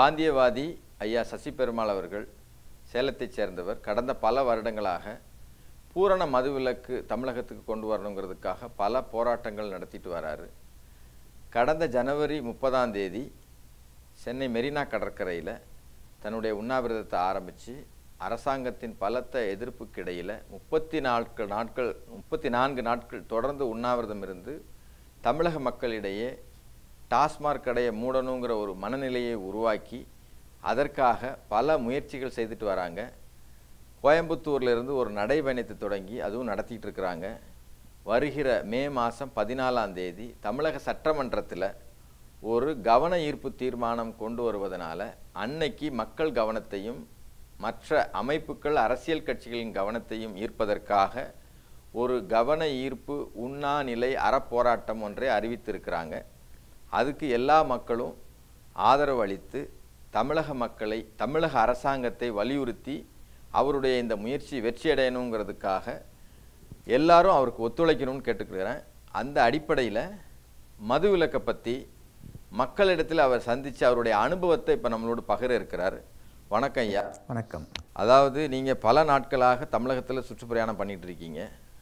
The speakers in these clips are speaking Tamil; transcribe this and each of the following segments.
காந்தியவாதி ஐயா சசி பெருமாள் அவர்கள் சேலத்தைச் சேர்ந்தவர் கடந்த பல வருடங்களாக பூரண மதுவிலக்கு தமிழகத்துக்கு கொண்டு வரணுங்கிறதுக்காக பல போராட்டங்கள் நடத்திட்டு வராரு கடந்த ஜனவரி முப்பதாம் தேதி சென்னை மெரினா கடற்கரையில் தன்னுடைய உண்ணாவிரதத்தை ஆரம்பித்து அரசாங்கத்தின் பலத்த எதிர்ப்புக்கு இடையில் முப்பத்தி நாட்கள் நாட்கள் முப்பத்தி நான்கு நாட்கள் தொடர்ந்து உண்ணாவிரதம் இருந்து தமிழக மக்களிடையே டாஸ்மாக் கடையை மூடணுங்கிற ஒரு மனநிலையை உருவாக்கி அதற்காக பல முயற்சிகள் செய்துட்டு வராங்க கோயம்புத்தூர்ல இருந்து ஒரு நடைபயணத்தை தொடங்கி அதுவும் நடத்திட்டு இருக்கிறாங்க வருகிற மே மாதம் பதினாலாம் தேதி தமிழக சட்டமன்றத்தில் ஒரு கவன ஈர்ப்பு தீர்மானம் கொண்டு வருவதனால அன்னைக்கு மக்கள் கவனத்தையும் மற்ற அமைப்புகள் அரசியல் கட்சிகளின் கவனத்தையும் ஈர்ப்பதற்காக ஒரு கவன ஈர்ப்பு உண்ணாநிலை அறப்போராட்டம் ஒன்றை அறிவித்திருக்கிறாங்க அதுக்கு எல்லா மக்களும் ஆதரவு அளித்து தமிழக மக்களை தமிழக அரசாங்கத்தை வலியுறுத்தி அவருடைய இந்த முயற்சி வெற்றியடையணுங்கிறதுக்காக எல்லாரும் அவருக்கு ஒத்துழைக்கணும்னு கேட்டுக்கிறேன் அந்த அடிப்படையில் மதுவிலக்கை பற்றி மக்களிடத்தில் அவர் சந்தித்து அவருடைய அனுபவத்தை இப்போ நம்மளோட பகிர இருக்கிறார் வணக்கம் ஐயா வணக்கம் அதாவது நீங்கள் பல நாட்களாக தமிழகத்தில் சுற்றுப்பிரயாணம் பண்ணிட்டு இருக்கீங்க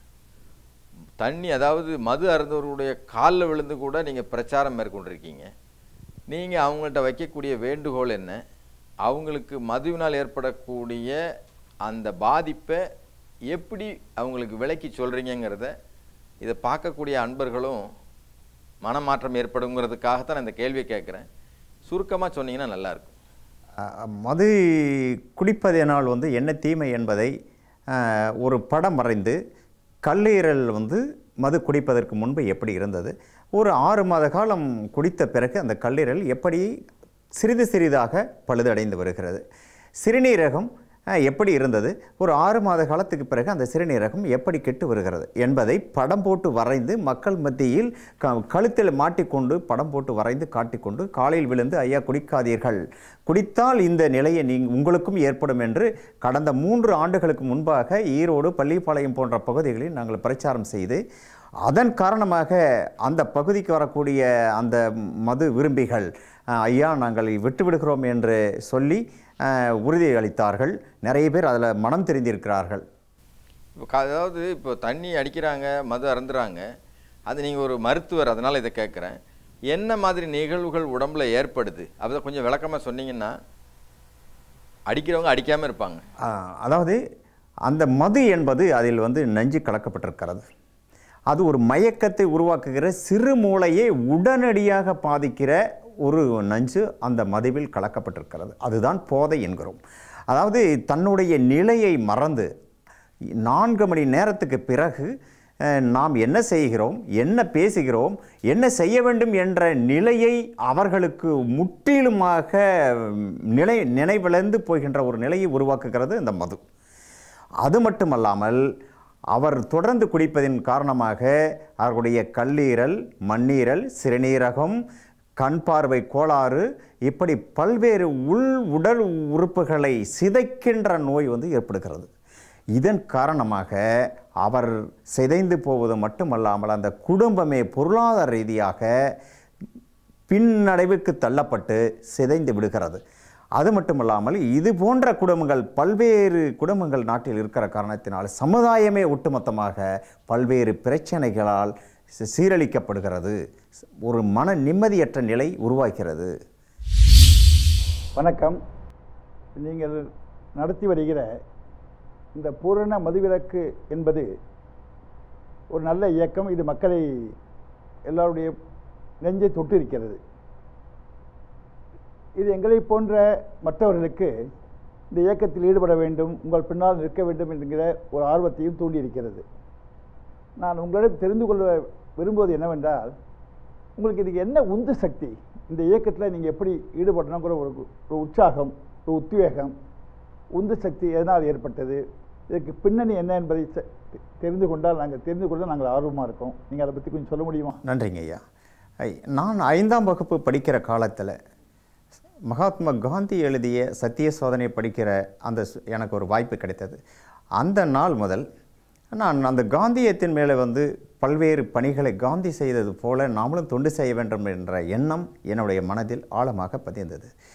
தண்ணி அதாவது மது அருந்தவர்களுடைய காலில் விழுந்து கூட நீங்கள் பிரச்சாரம் மேற்கொண்டிருக்கீங்க நீங்கள் அவங்கள்ட்ட வைக்கக்கூடிய வேண்டுகோள் என்ன அவங்களுக்கு மதுவினால் ஏற்படக்கூடிய அந்த பாதிப்பை எப்படி அவங்களுக்கு விளக்கி சொல்கிறீங்கிறத இதை பார்க்கக்கூடிய அன்பர்களும் மனமாற்றம் ஏற்படுங்கிறதுக்காகத்தான் நான் இந்த கேள்வியை கேட்குறேன் சுருக்கமாக சொன்னீங்கன்னா நல்லாயிருக்கும் அஹ், மது குடிப்பதனால் வந்து என்ன தீமை என்பதை அஹ், ஒரு படம் வரைந்து கல்லீரல் வந்து மது குடிப்பதற்கு முன்பு எப்படி இருந்தது ஒரு ஆறு மாத காலம் குடித்த பிறகு அந்த கல்லீரல் எப்படி சிறிது சிறிதாக பழுதடைந்து வருகிறது சிறுநீரகம் அஹ், எப்படி இருந்தது ஒரு ஆறு மாத காலத்துக்கு பிறகு அந்த சிறுநீரகம் எப்படி கெட்டு வருகிறது என்பதை படம் போட்டு வரைந்து மக்கள் மத்தியில் க கழுத்தில் மாட்டிக்கொண்டு படம் போட்டு வரைந்து காட்டிக்கொண்டு காலையில் விழுந்து ஐயா குடிக்காதீர்கள் குடித்தால் இந்த நிலையை நீ உங்களுக்கும் ஏற்படும் என்று கடந்த மூன்று ஆண்டுகளுக்கு முன்பாக ஈரோடு பள்ளிப்பாளையம் போன்ற பகுதிகளில் நாங்கள் பிரச்சாரம் செய்து அதன் காரணமாக அந்த பகுதிக்கு வரக்கூடிய அந்த மது விரும்பிகள் அஹ், ஐயா நாங்கள் விட்டு விடுகிறோம் என்று சொல்லி அஹ், உறுதி அளித்தார்கள் நிறைய பேர் அதில் மனம் தெரிந்திருக்கிறார்கள் இப்போ க- அதாவது இப்போ தண்ணி அடிக்கிறாங்க மது அருந்துறாங்க அது நீங்கள் ஒரு மருத்துவர் அதனால் இதை கேட்குறேன் என்ன மாதிரி நிகழ்வுகள் உடம்புல ஏற்படுது அதை கொஞ்சம் விளக்கமாக சொன்னீங்கன்னா அடிக்கிறவங்க அடிக்காமல் இருப்பாங்க ஆ, அதாவது அந்த மது என்பது அதில் வந்து நஞ்சு கலக்கப்பட்டிருக்கிறது அது ஒரு மயக்கத்தை உருவாக்குகிற சிறு மூளையை உடனடியாக பாதிக்கிற ஒரு நஞ்சு அந்த மதுவில் கலக்கப்பட்டிருக்கிறது அதுதான் போதை என்கிறோம் அதாவது தன்னுடைய நிலையை மறந்து நான்கு மணி நேரத்துக்கு பிறகு அஹ், நாம் என்ன செய்கிறோம் என்ன பேசுகிறோம் என்ன செய்ய வேண்டும் என்ற நிலையை அவர்களுக்கு முற்றிலுமாக ம், நிலை நினைவிழந்து போகின்ற ஒரு நிலையை உருவாக்குகிறது இந்த மது அது மட்டுமல்லாமல் அவர் தொடர்ந்து குடிப்பதின் காரணமாக அவர்களுடைய கல்லீரல் மண்ணீரல் சிறுநீரகம் கண் பார்வை கோளாறு இப்படி பல்வேறு உள் உடல் உறுப்புகளை சிதைக்கின்ற நோய் வந்து ஏற்படுகிறது இதன் காரணமாக அவர் சிதைந்து போவது மட்டுமல்லாமல் அந்த குடும்பமே பொருளாதார ரீதியாக பின்னடைவுக்கு தள்ளப்பட்டு சிதைந்து விடுகிறது அது மட்டுமல்லாமல் இது போன்ற குடும்பங்கள் பல்வேறு குடும்பங்கள் நாட்டில் இருக்கிற காரணத்தினால் சமுதாயமே ஒட்டுமொத்தமாக பல்வேறு பிரச்சனைகளால் சி- சீரழிக்கப்படுகிறது ஒரு மன நிம்மதியற்ற நிலை உருவாகிறது வணக்கம் நீங்கள் நடத்தி வருகிற இந்த பூரண மதுவிலக்கு என்பது ஒரு நல்ல இயக்கம் இது மக்களை எல்லாருடைய நெஞ்சை தொட்டு இருக்கிறது இது எங்களை போன்ற மற்றவர்களுக்கு இந்த இயக்கத்தில் ஈடுபட வேண்டும் உங்கள் பின்னால் நிற்க வேண்டும் என்கிற ஒரு ஆர்வத்தையும் தூண்டியிருக்கிறது நான் உங்களிடம் தெரிந்து கொள்ள விரும்புவது என்னவென்றால் உங்களுக்கு இதுக்கு என்ன உந்து சக்தி இந்த இயக்கத்தில் நீங்கள் எப்படி ஈடுபடணுங்கிற ஒரு ஒரு உற்சாகம் ஒரு உத்வேகம் உந்து சக்தி எதனால் ஏற்பட்டது இதற்கு பின்னணி என்ன என்பதை செ- தெ- தெரிந்து கொண்டால் நாங்கள் தெரிந்து கொள்ள நாங்கள் ஆர்வமாக இருக்கோம் நீங்கள் அதை பற்றி கொஞ்சம் சொல்ல முடியுமா நன்றிங்க ஐயா ஐ, நான் ஐந்தாம் வகுப்பு படிக்கிற காலத்தில் மகாத்மா காந்தி எழுதிய சத்திய சோதனை படிக்கிற அந்த சு- எனக்கு ஒரு வாய்ப்பு கிடைத்தது அந்த நாள் முதல் நான் அந்த காந்தியத்தின் மேலே வந்து பல்வேறு பணிகளை காந்தி செய்தது போல நாமளும் தொண்டு செய்ய வேண்டும் என்ற எண்ணம் என்னுடைய மனதில் ஆழமாக பதிந்தது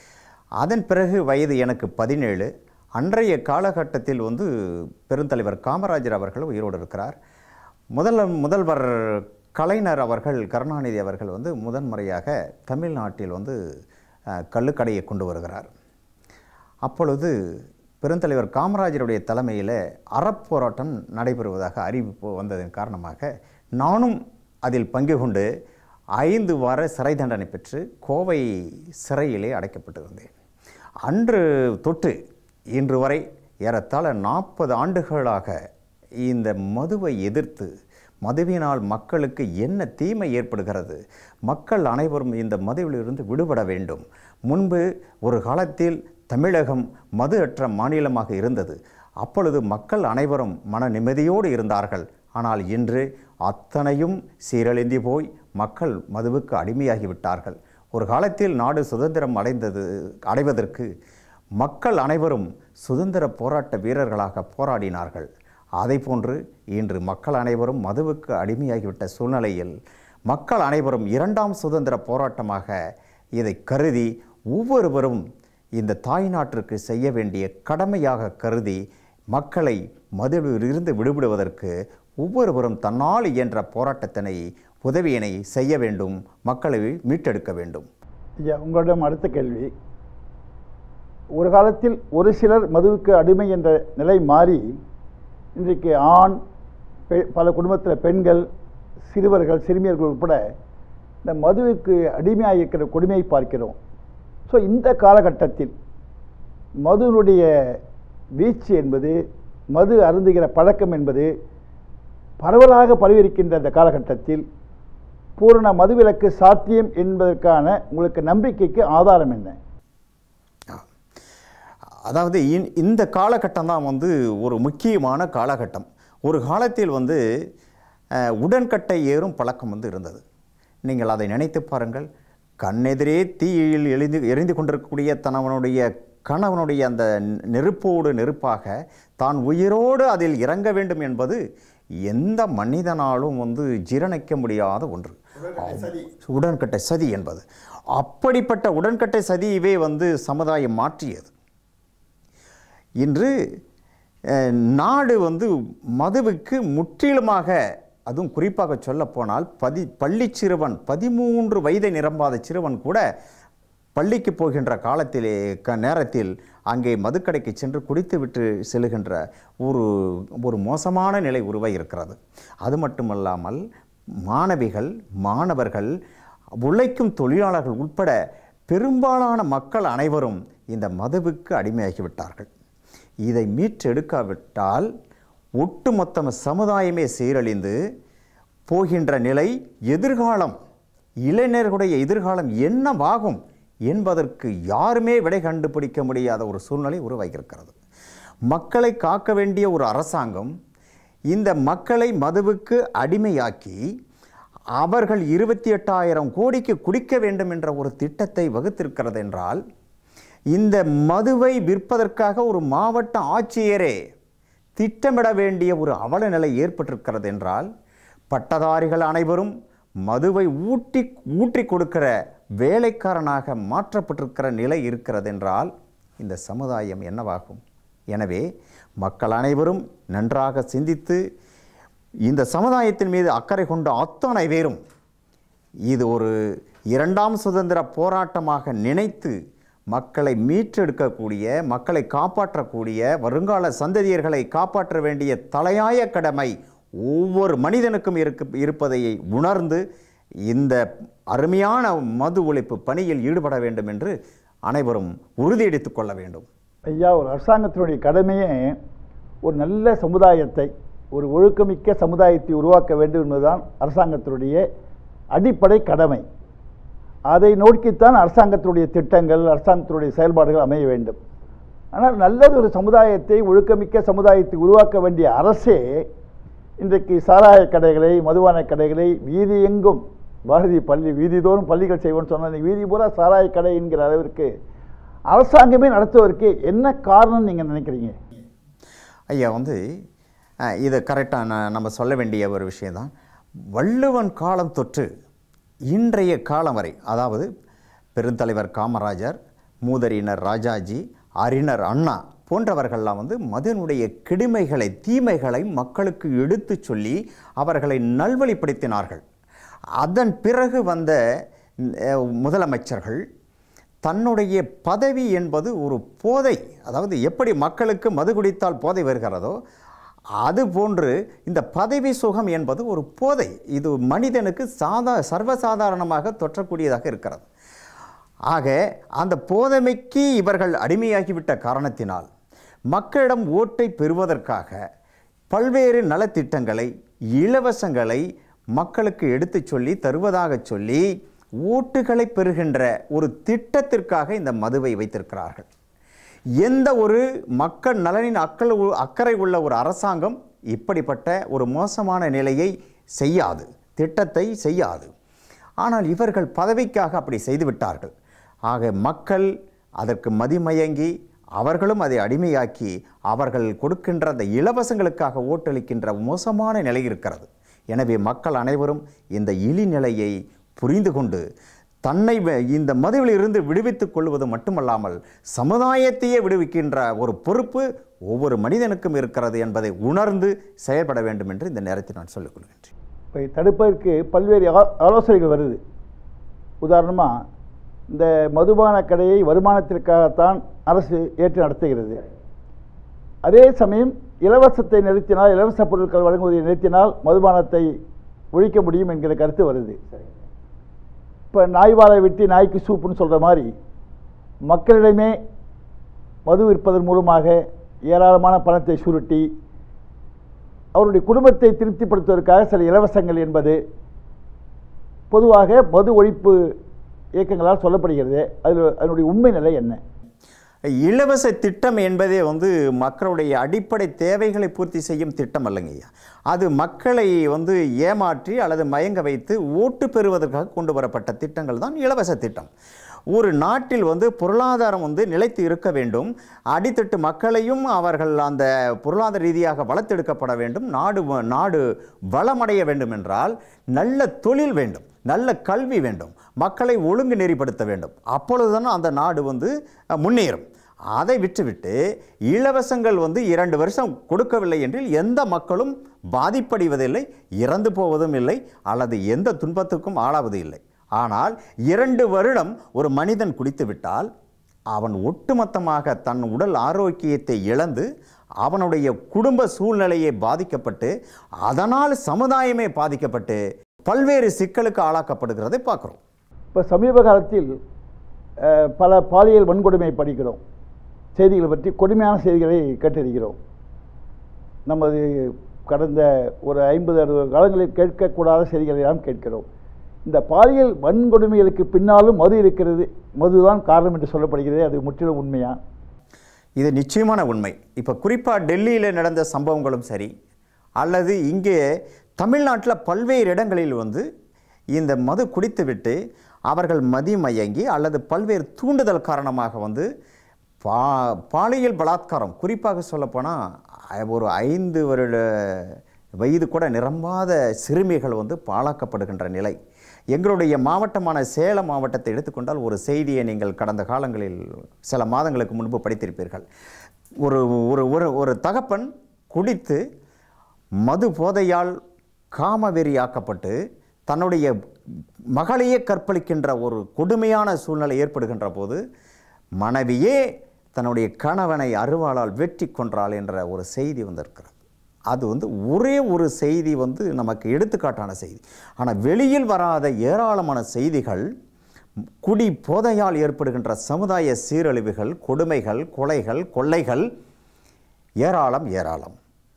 அதன் பிறகு வயது எனக்கு பதினேழு அன்றைய காலகட்டத்தில் வந்து பெருந்தலைவர் காமராஜர் அவர்கள் உயிரோடு இருக்கிறார் முதல்ல முதல்வர் கலைஞர் அவர்கள் கருணாநிதி அவர்கள் வந்து முதன்முறையாக தமிழ்நாட்டில் வந்து அஹ், கள்ளுக்கடையை கொண்டு வருகிறார் அப்பொழுது பெருந்தலைவர் காமராஜருடைய தலைமையில் அறப்போராட்டம் நடைபெறுவதாக அறிவிப்பு வந்ததன் காரணமாக நானும் அதில் பங்கு கொண்டு ஐந்து வார சிறை தண்டனை பெற்று கோவை சிறையிலே அடைக்கப்பட்டிருந்தேன் அன்று தொட்டு இன்று வரை ஏறத்தாழ நாற்பது ஆண்டுகளாக இந்த மதுவை எதிர்த்து மதுவினால் மக்களுக்கு என்ன தீமை ஏற்படுகிறது மக்கள் அனைவரும் இந்த மதுவிலிருந்து விடுபட வேண்டும் முன்பு ஒரு காலத்தில் தமிழகம் மது அற்ற மாநிலமாக இருந்தது அப்பொழுது மக்கள் அனைவரும் மன நிம்மதியோடு இருந்தார்கள் ஆனால் இன்று அத்தனையும் சீரழிந்து போய் மக்கள் மதுவுக்கு அடிமையாகிவிட்டார்கள் ஒரு காலத்தில் நாடு சுதந்திரம் அடைந்தது அடைவதற்கு மக்கள் அனைவரும் சுதந்திர போராட்ட வீரர்களாக போராடினார்கள் அதைப்போன்று இன்று மக்கள் அனைவரும் மதுவுக்கு அடிமையாகிவிட்ட சூழ்நிலையில் மக்கள் அனைவரும் இரண்டாம் சுதந்திர போராட்டமாக இதை கருதி ஒவ்வொருவரும் இந்த தாய்நாட்டிற்கு செய்ய வேண்டிய கடமையாக கருதி மக்களை மதுவிலிருந்து விடுபடுவதற்கு ஒவ்வொருவரும் தன்னால் இயன்ற போராட்டத்தினை உதவியினை செய்ய வேண்டும் மக்களை மீட்டெடுக்க வேண்டும் ஐயா உங்களிடம் அடுத்த கேள்வி ஒரு காலத்தில் ஒரு சிலர் மதுவுக்கு அடிமை என்ற நிலை மாறி இன்றைக்கு ஆண் பெ பல குடும்பத்தில் பெண்கள் சிறுவர்கள் சிறுமியர்கள் உட்பட இந்த மதுவுக்கு அடிமையாக இருக்கிற கொடுமையை பார்க்கிறோம் ஸோ இந்த காலகட்டத்தில் மதுவினுடைய வீச்சு என்பது மது அருந்துகிற பழக்கம் என்பது பரவலாக பரவியிருக்கின்ற இந்த காலகட்டத்தில் பூரண மதுவிலக்கு சாத்தியம் என்பதற்கான உங்களுக்கு நம்பிக்கைக்கு ஆதாரம் என்ன அதாவது இந்- இந்த காலகட்டம் தான் வந்து ஒரு முக்கியமான காலகட்டம் ஒரு காலத்தில் வந்து அஹ், உடன்கட்டை ஏறும் பழக்கம் வந்து இருந்தது நீங்கள் அதை நினைத்து பாருங்கள் கண்ணெதிரே தீயில் எரிந்து எரிந்து கொண்டிருக்கக்கூடிய தனவனுடைய கணவனுடைய அந்த நெ- நெருப்போடு நெருப்பாக தான் உயிரோடு அதில் இறங்க வேண்டும் என்பது எந்த மனிதனாலும் வந்து ஜீரணிக்க முடியாத ஒன்று உடன்கட்டை சதி என்பது அப்படிப்பட்ட உடன்கட்டை சதியவே வந்து சமுதாயம் மாற்றியது இன்று அஹ், நாடு வந்து மதுவுக்கு முற்றிலுமாக அதுவும் குறிப்பாக சொல்லப்போனால் பதி பள்ளி சிறுவன் பதிமூன்று வயதை நிரம்பாத சிறுவன் கூட பள்ளிக்கு போகின்ற காலத்திலே க நேரத்தில் அங்கே மதுக்கடைக்கு சென்று குடித்துவிட்டு செல்லுகின்ற ஒரு ஒரு மோசமான நிலை உருவாகி இருக்கிறது அது மட்டுமல்லாமல் மாணவிகள் மாணவர்கள் உழைக்கும் தொழிலாளர்கள் உட்பட பெரும்பாலான மக்கள் அனைவரும் இந்த மதுவுக்கு அடிமையாகிவிட்டார்கள் இதை மீட்டெடுக்காவிட்டால் ஒட்டுமொத்த சமுதாயமே சீரழிந்து போகின்ற நிலை எதிர்காலம் இளைஞர்களுடைய எதிர்காலம் என்னவாகும் என்பதற்கு யாருமே விடை கண்டுபிடிக்க முடியாத ஒரு சூழ்நிலை உருவாகியிருக்கிறது மக்களை காக்க வேண்டிய ஒரு அரசாங்கம் இந்த மக்களை மதுவுக்கு அடிமையாக்கி அவர்கள் இருபத்தி எட்டாயிரம் கோடிக்கு குடிக்க வேண்டும் என்ற ஒரு திட்டத்தை வகுத்திருக்கிறது என்றால் இந்த மதுவை விற்பதற்காக ஒரு மாவட்ட ஆட்சியரே திட்டமிட வேண்டிய ஒரு அவல நிலை ஏற்பட்டிருக்கிறது என்றால் பட்டதாரிகள் அனைவரும் மதுவை ஊட்டி ஊற்றி கொடுக்கிற வேலைக்காரனாக மாற்றப்பட்டிருக்கிற நிலை இருக்கிறது என்றால் இந்த சமுதாயம் என்னவாகும் எனவே மக்கள் அனைவரும் நன்றாக சிந்தித்து இந்த சமுதாயத்தின் மீது அக்கறை கொண்ட அத்தனை பேரும் இது ஒரு இரண்டாம் சுதந்திர போராட்டமாக நினைத்து மக்களை மீட்டெடுக்கக்கூடிய மக்களை காப்பாற்றக்கூடிய வருங்கால சந்ததியர்களை காப்பாற்ற வேண்டிய தலையாய கடமை ஒவ்வொரு மனிதனுக்கும் இருக்கு இருப்பதை உணர்ந்து இந்த அருமையான மது ஒழிப்பு பணியில் ஈடுபட வேண்டும் என்று அனைவரும் உறுதியெடுத்துக் கொள்ள வேண்டும் ஐயா ஒரு அரசாங்கத்தினுடைய கடமையே ஒரு நல்ல சமுதாயத்தை ஒரு ஒழுக்கமிக்க சமுதாயத்தை உருவாக்க வேண்டும் என்பதுதான் அரசாங்கத்தினுடைய அடிப்படை கடமை அதை நோக்கித்தான் அரசாங்கத்தினுடைய திட்டங்கள் அரசாங்கத்தினுடைய செயல்பாடுகள் அமைய வேண்டும் ஆனால் நல்லது ஒரு சமுதாயத்தை ஒழுக்கமிக்க சமுதாயத்தை உருவாக்க வேண்டிய அரசே இன்றைக்கு சாராய கடைகளை மதுபான கடைகளை வீதி எங்கும் பாரதி பள்ளி வீதிதோறும் பள்ளிகள் செய்வோம்னு சொன்ன வீதி பூரா சாராய கடை என்கிற அளவிற்கு அரசாங்கமே நடத்துவதற்கு என்ன காரணம் நீங்கள் நினைக்கிறீங்க ஐயா வந்து அஹ், இது கரெக்டாக நம்ம சொல்ல வேண்டிய ஒரு விஷயம்தான் வள்ளுவன் காலம் தொற்று இன்றைய காலம் வரை அதாவது பெருந்தலைவர் காமராஜர் மூதறிஞர் ராஜாஜி அறிஞர் அண்ணா போன்றவர்கள்லாம் வந்து மதனுடைய கெடுமைகளை தீமைகளை மக்களுக்கு எடுத்துச் சொல்லி அவர்களை நல்வழிப்படுத்தினார்கள் அதன் பிறகு வந்த அஹ், முதலமைச்சர்கள் தன்னுடைய பதவி என்பது ஒரு போதை அதாவது எப்படி மக்களுக்கு மது குடித்தால் போதை வருகிறதோ அதுபோன்று இந்த பதவி சுகம் என்பது ஒரு போதை இது மனிதனுக்கு சாதா சர்வசாதாரணமாக தொற்றக்கூடியதாக இருக்கிறது ஆக அந்த போதமைக்கு இவர்கள் அடிமையாகிவிட்ட காரணத்தினால் மக்களிடம் ஓட்டை பெறுவதற்காக பல்வேறு நலத்திட்டங்களை இலவசங்களை மக்களுக்கு எடுத்துச் சொல்லி தருவதாக சொல்லி ஓட்டுகளை பெறுகின்ற ஒரு திட்டத்திற்காக இந்த மதுவை வைத்திருக்கிறார்கள் எந்த ஒரு மக்கள் நலனின் அக்கல் அக்கறை உள்ள ஒரு அரசாங்கம் இப்படிப்பட்ட ஒரு மோசமான நிலையை செய்யாது திட்டத்தை செய்யாது ஆனால் இவர்கள் பதவிக்காக அப்படி செய்துவிட்டார்கள் ஆக மக்கள் அதற்கு மதிமயங்கி அவர்களும் அதை அடிமையாக்கி அவர்கள் கொடுக்கின்ற அந்த இலவசங்களுக்காக ஓட்டளிக்கின்ற மோசமான நிலை இருக்கிறது எனவே மக்கள் அனைவரும் இந்த இழிநிலையை புரிந்து கொண்டு தன்னை வ- இந்த மதுவிலிருந்து விடுவித்துக் கொள்வது மட்டுமல்லாமல் சமுதாயத்தையே விடுவிக்கின்ற ஒரு பொறுப்பு ஒவ்வொரு மனிதனுக்கும் இருக்கிறது என்பதை உணர்ந்து செயல்பட வேண்டும் என்று இந்த நேரத்தில் நான் சொல்லிக் கொள்கின்றேன் இப்போ தடுப்பதற்கு பல்வேறு ஆ- ஆலோசனைகள் வருது உதாரணமாக இந்த மதுபான கடையை வருமானத்திற்காகத்தான் அரசு ஏற்று நடத்துகிறது அதே சமயம் இலவசத்தை நிறுத்தினால் இலவச பொருட்கள் வழங்குவதை நிறுத்தினால் மதுபானத்தை ஒழிக்க முடியும் என்கிற கருத்து வருது இப்போ நாய்வாலை வெட்டி நாய்க்கு சூப்புன்னு சொல்கிற மாதிரி மக்களிடமே மது விற்பதன் மூலமாக ஏராளமான பணத்தை சுருட்டி அவருடைய குடும்பத்தை திருப்திப்படுத்துவதற்காக சில இலவசங்கள் என்பது பொதுவாக மது ஒழிப்பு இயக்கங்களால் சொல்லப்படுகிறது அதில் அதனுடைய உண்மை நிலை என்ன இலவச திட்டம் என்பதே வந்து மக்களுடைய அடிப்படை தேவைகளை பூர்த்தி செய்யும் திட்டம் அல்லங்கய்யா அது மக்களை வந்து ஏமாற்றி அல்லது மயங்க வைத்து ஓட்டு பெறுவதற்காக கொண்டு வரப்பட்ட திட்டங்கள் தான் இலவச திட்டம் ஒரு நாட்டில் வந்து பொருளாதாரம் வந்து நிலைத்து இருக்க வேண்டும் அடித்தட்டு மக்களையும் அவர்கள் அந்த பொருளாதார ரீதியாக வளர்த்தெடுக்கப்பட வேண்டும் நாடு வ- நாடு வளமடைய வேண்டும் என்றால் நல்ல தொழில் வேண்டும் நல்ல கல்வி வேண்டும் மக்களை ஒழுங்கு நெறிப்படுத்த வேண்டும் அப்பொழுதுதான் அந்த நாடு வந்து அஹ், முன்னேறும் அதை விட்டுவிட்டு இலவசங்கள் வந்து இரண்டு வருஷம் கொடுக்கவில்லை என்றில் எந்த மக்களும் பாதிப்படைவதில்லை இறந்து போவதும் இல்லை அல்லது எந்த துன்பத்துக்கும் ஆளாவது இல்லை ஆனால் இரண்டு வருடம் ஒரு மனிதன் குடித்து விட்டால் அவன் ஒட்டுமொத்தமாக தன் உடல் ஆரோக்கியத்தை இழந்து அவனுடைய குடும்ப சூழ்நிலையை பாதிக்கப்பட்டு அதனால் சமுதாயமே பாதிக்கப்பட்டு பல்வேறு சிக்கலுக்கு ஆளாக்கப்படுகிறதை பார்க்குறோம் இப்போ சமீப காலத்தில் அஹ், பல பாலியல் வன்கொடுமை படிக்கிறோம் செய்திகளை பற்றி கொடுமையான செய்திகளை கேட்டிருக்கிறோம் நமது கடந்த ஒரு ஐம்பது அறுபது காலங்களில் கேட்கக்கூடாத செய்திகளை எல்லாம் கேட்கிறோம் இந்த பாலியல் வன்கொடுமைகளுக்கு பின்னாலும் மது இருக்கிறது மதுதான் காரணம் என்று சொல்லப்படுகிறது அது முற்றிலும் உண்மையா இது நிச்சயமான உண்மை இப்போ குறிப்பாக டெல்லியில் நடந்த சம்பவங்களும் சரி அல்லது இங்கே தமிழ்நாட்டில் பல்வேறு இடங்களில் வந்து இந்த மது குடித்துவிட்டு அவர்கள் மதிமயங்கி அல்லது பல்வேறு தூண்டுதல் காரணமாக வந்து பா பாலியல் பலாத்காரம் குறிப்பாக சொல்லப்போனால் ஒரு ஐந்து வருட வயது கூட நிரம்பாத சிறுமிகள் வந்து பாழாக்கப்படுகின்ற நிலை எங்களுடைய மாவட்டமான சேலம் மாவட்டத்தை எடுத்துக்கொண்டால் ஒரு செய்தியை நீங்கள் கடந்த காலங்களில் சில மாதங்களுக்கு முன்பு படித்திருப்பீர்கள் ஒரு ஒரு ஒரு ஒரு தகப்பன் குடித்து மது போதையால் காமவெறியாக்கப்பட்டு தன்னுடைய மகளையே கற்பழிக்கின்ற ஒரு கொடுமையான சூழ்நிலை ஏற்படுகின்ற போது மனைவியே தன்னுடைய கணவனை அருவாளால் வெட்டி கொன்றாள் என்ற ஒரு செய்தி வந்திருக்கிறது அது வந்து ஒரே ஒரு செய்தி வந்து நமக்கு எடுத்துக்காட்டான செய்தி ஆனால் வெளியில் வராத ஏராளமான செய்திகள் குடி போதையால் ஏற்படுகின்ற சமுதாய சீரழிவுகள் கொடுமைகள் கொலைகள் கொள்ளைகள் ஏராளம் ஏராளம்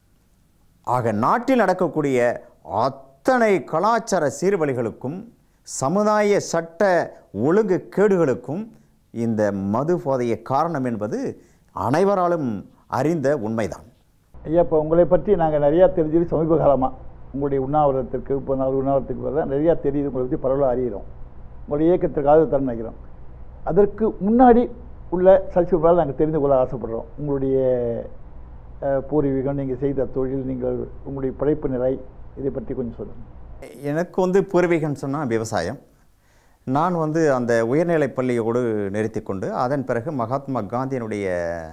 ஆக நாட்டில் நடக்கக்கூடிய அத்தனை கலாச்சார சீர்வழிகளுக்கும் சமுதாய சட்ட ஒழுங்கு கேடுகளுக்கும் இந்த மது போதைய காரணம் என்பது அனைவராலும் அறிந்த உண்மைதான் ஐயா இப்போ உங்களை பற்றி நாங்கள் நிறையா தெரிஞ்சது சமீப காலமாக உங்களுடைய உண்ணாவிரதத்திற்கு இப்போ நாள் உண்ணாவிரத்துக்கு பதிலாக நிறையா தெரியுது உங்களை பற்றி பரவலாக அறிகிறோம் உங்களுடைய இயக்கத்திற்காக தர நினைக்கிறோம் அதற்கு முன்னாடி உள்ள சசிபலால் நாங்கள் தெரிந்து கொள்ள ஆசைப்படுறோம் உங்களுடைய அஹ், பூர்வீகம் நீங்கள் செய்த தொழில் நீங்கள் உங்களுடைய படைப்பு நிலை இதை பற்றி கொஞ்சம் சொல்லுங்கள் எனக்கு வந்து பூர்வீகம் சொன்னால் விவசாயம் நான் வந்து அந்த உயர்நிலைப் பள்ளியோடு நிறுத்திக்கொண்டு அதன் பிறகு மகாத்மா காந்தியினுடைய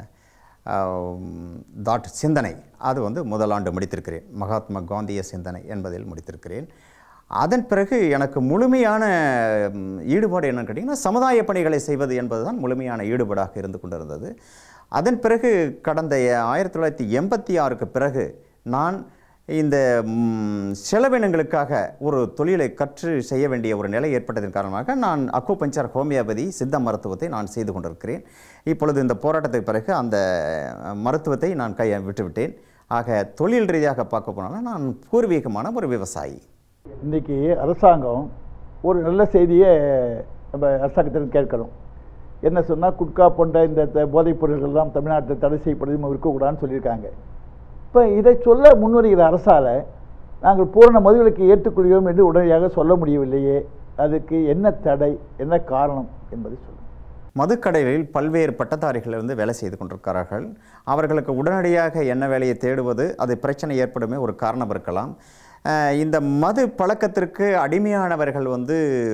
தாட் சிந்தனை அது வந்து முதலாண்டு முடித்திருக்கிறேன் மகாத்மா காந்திய சிந்தனை என்பதில் முடித்திருக்கிறேன் அதன் பிறகு எனக்கு முழுமையான ம், ஈடுபாடு என்னன்னு கேட்டிங்கன்னா சமுதாய பணிகளை செய்வது என்பதுதான் முழுமையான ஈடுபாடாக இருந்து கொண்டிருந்தது அதன் பிறகு கடந்த ஆயிரத்தி தொள்ளாயிரத்தி எண்பத்தி ஆறுக்கு பிறகு நான் இந்த ம், செலவினங்களுக்காக ஒரு தொழிலை கற்று செய்ய வேண்டிய ஒரு நிலை ஏற்பட்டதன் காரணமாக நான் அக்குபஞ்சர் ஹோமியோபதி சித்த மருத்துவத்தை நான் செய்து கொண்டிருக்கிறேன் இப்பொழுது இந்த போராட்டத்துக்கு பிறகு அந்த மருத்துவத்தை நான் கையை விட்டுவிட்டேன் ஆக தொழில் ரீதியாக பார்க்க போனால் நான் பூர்வீகமான ஒரு விவசாயி இன்றைக்கி அரசாங்கம் ஒரு நல்ல செய்தியை நம்ம அரசாங்கத்திடம் கேட்கணும் என்ன சொன்னால் குட்கா போன்ற இந்த த- போதைப் பொருள்கள்லாம் தமிழ்நாட்டில் தடை செய்யப்படுது இருக்கக்கூடாதுன்னு சொல்லியிருக்காங்க இப்போ இதை சொல்ல முன்வருகிற அரசால் நாங்கள் பூரண மதுவிலக்கை ஏற்றுக்கொள்கிறோம் என்று உடனடியாக சொல்ல முடியவில்லையே அதுக்கு என்ன தடை என்ன காரணம் என்பதை சொல்லுங்கள் மதுக்கடைகளில் பல்வேறு பட்டதாரிகள் வந்து வேலை செய்து கொண்டிருக்கிறார்கள் அவர்களுக்கு உடனடியாக என்ன வேலையை தேடுவது அது பிரச்சனை ஏற்படுமே ஒரு காரணம் இருக்கலாம் அஹ் இந்த மது பழக்கத்திற்கு அடிமையானவர்கள் வந்து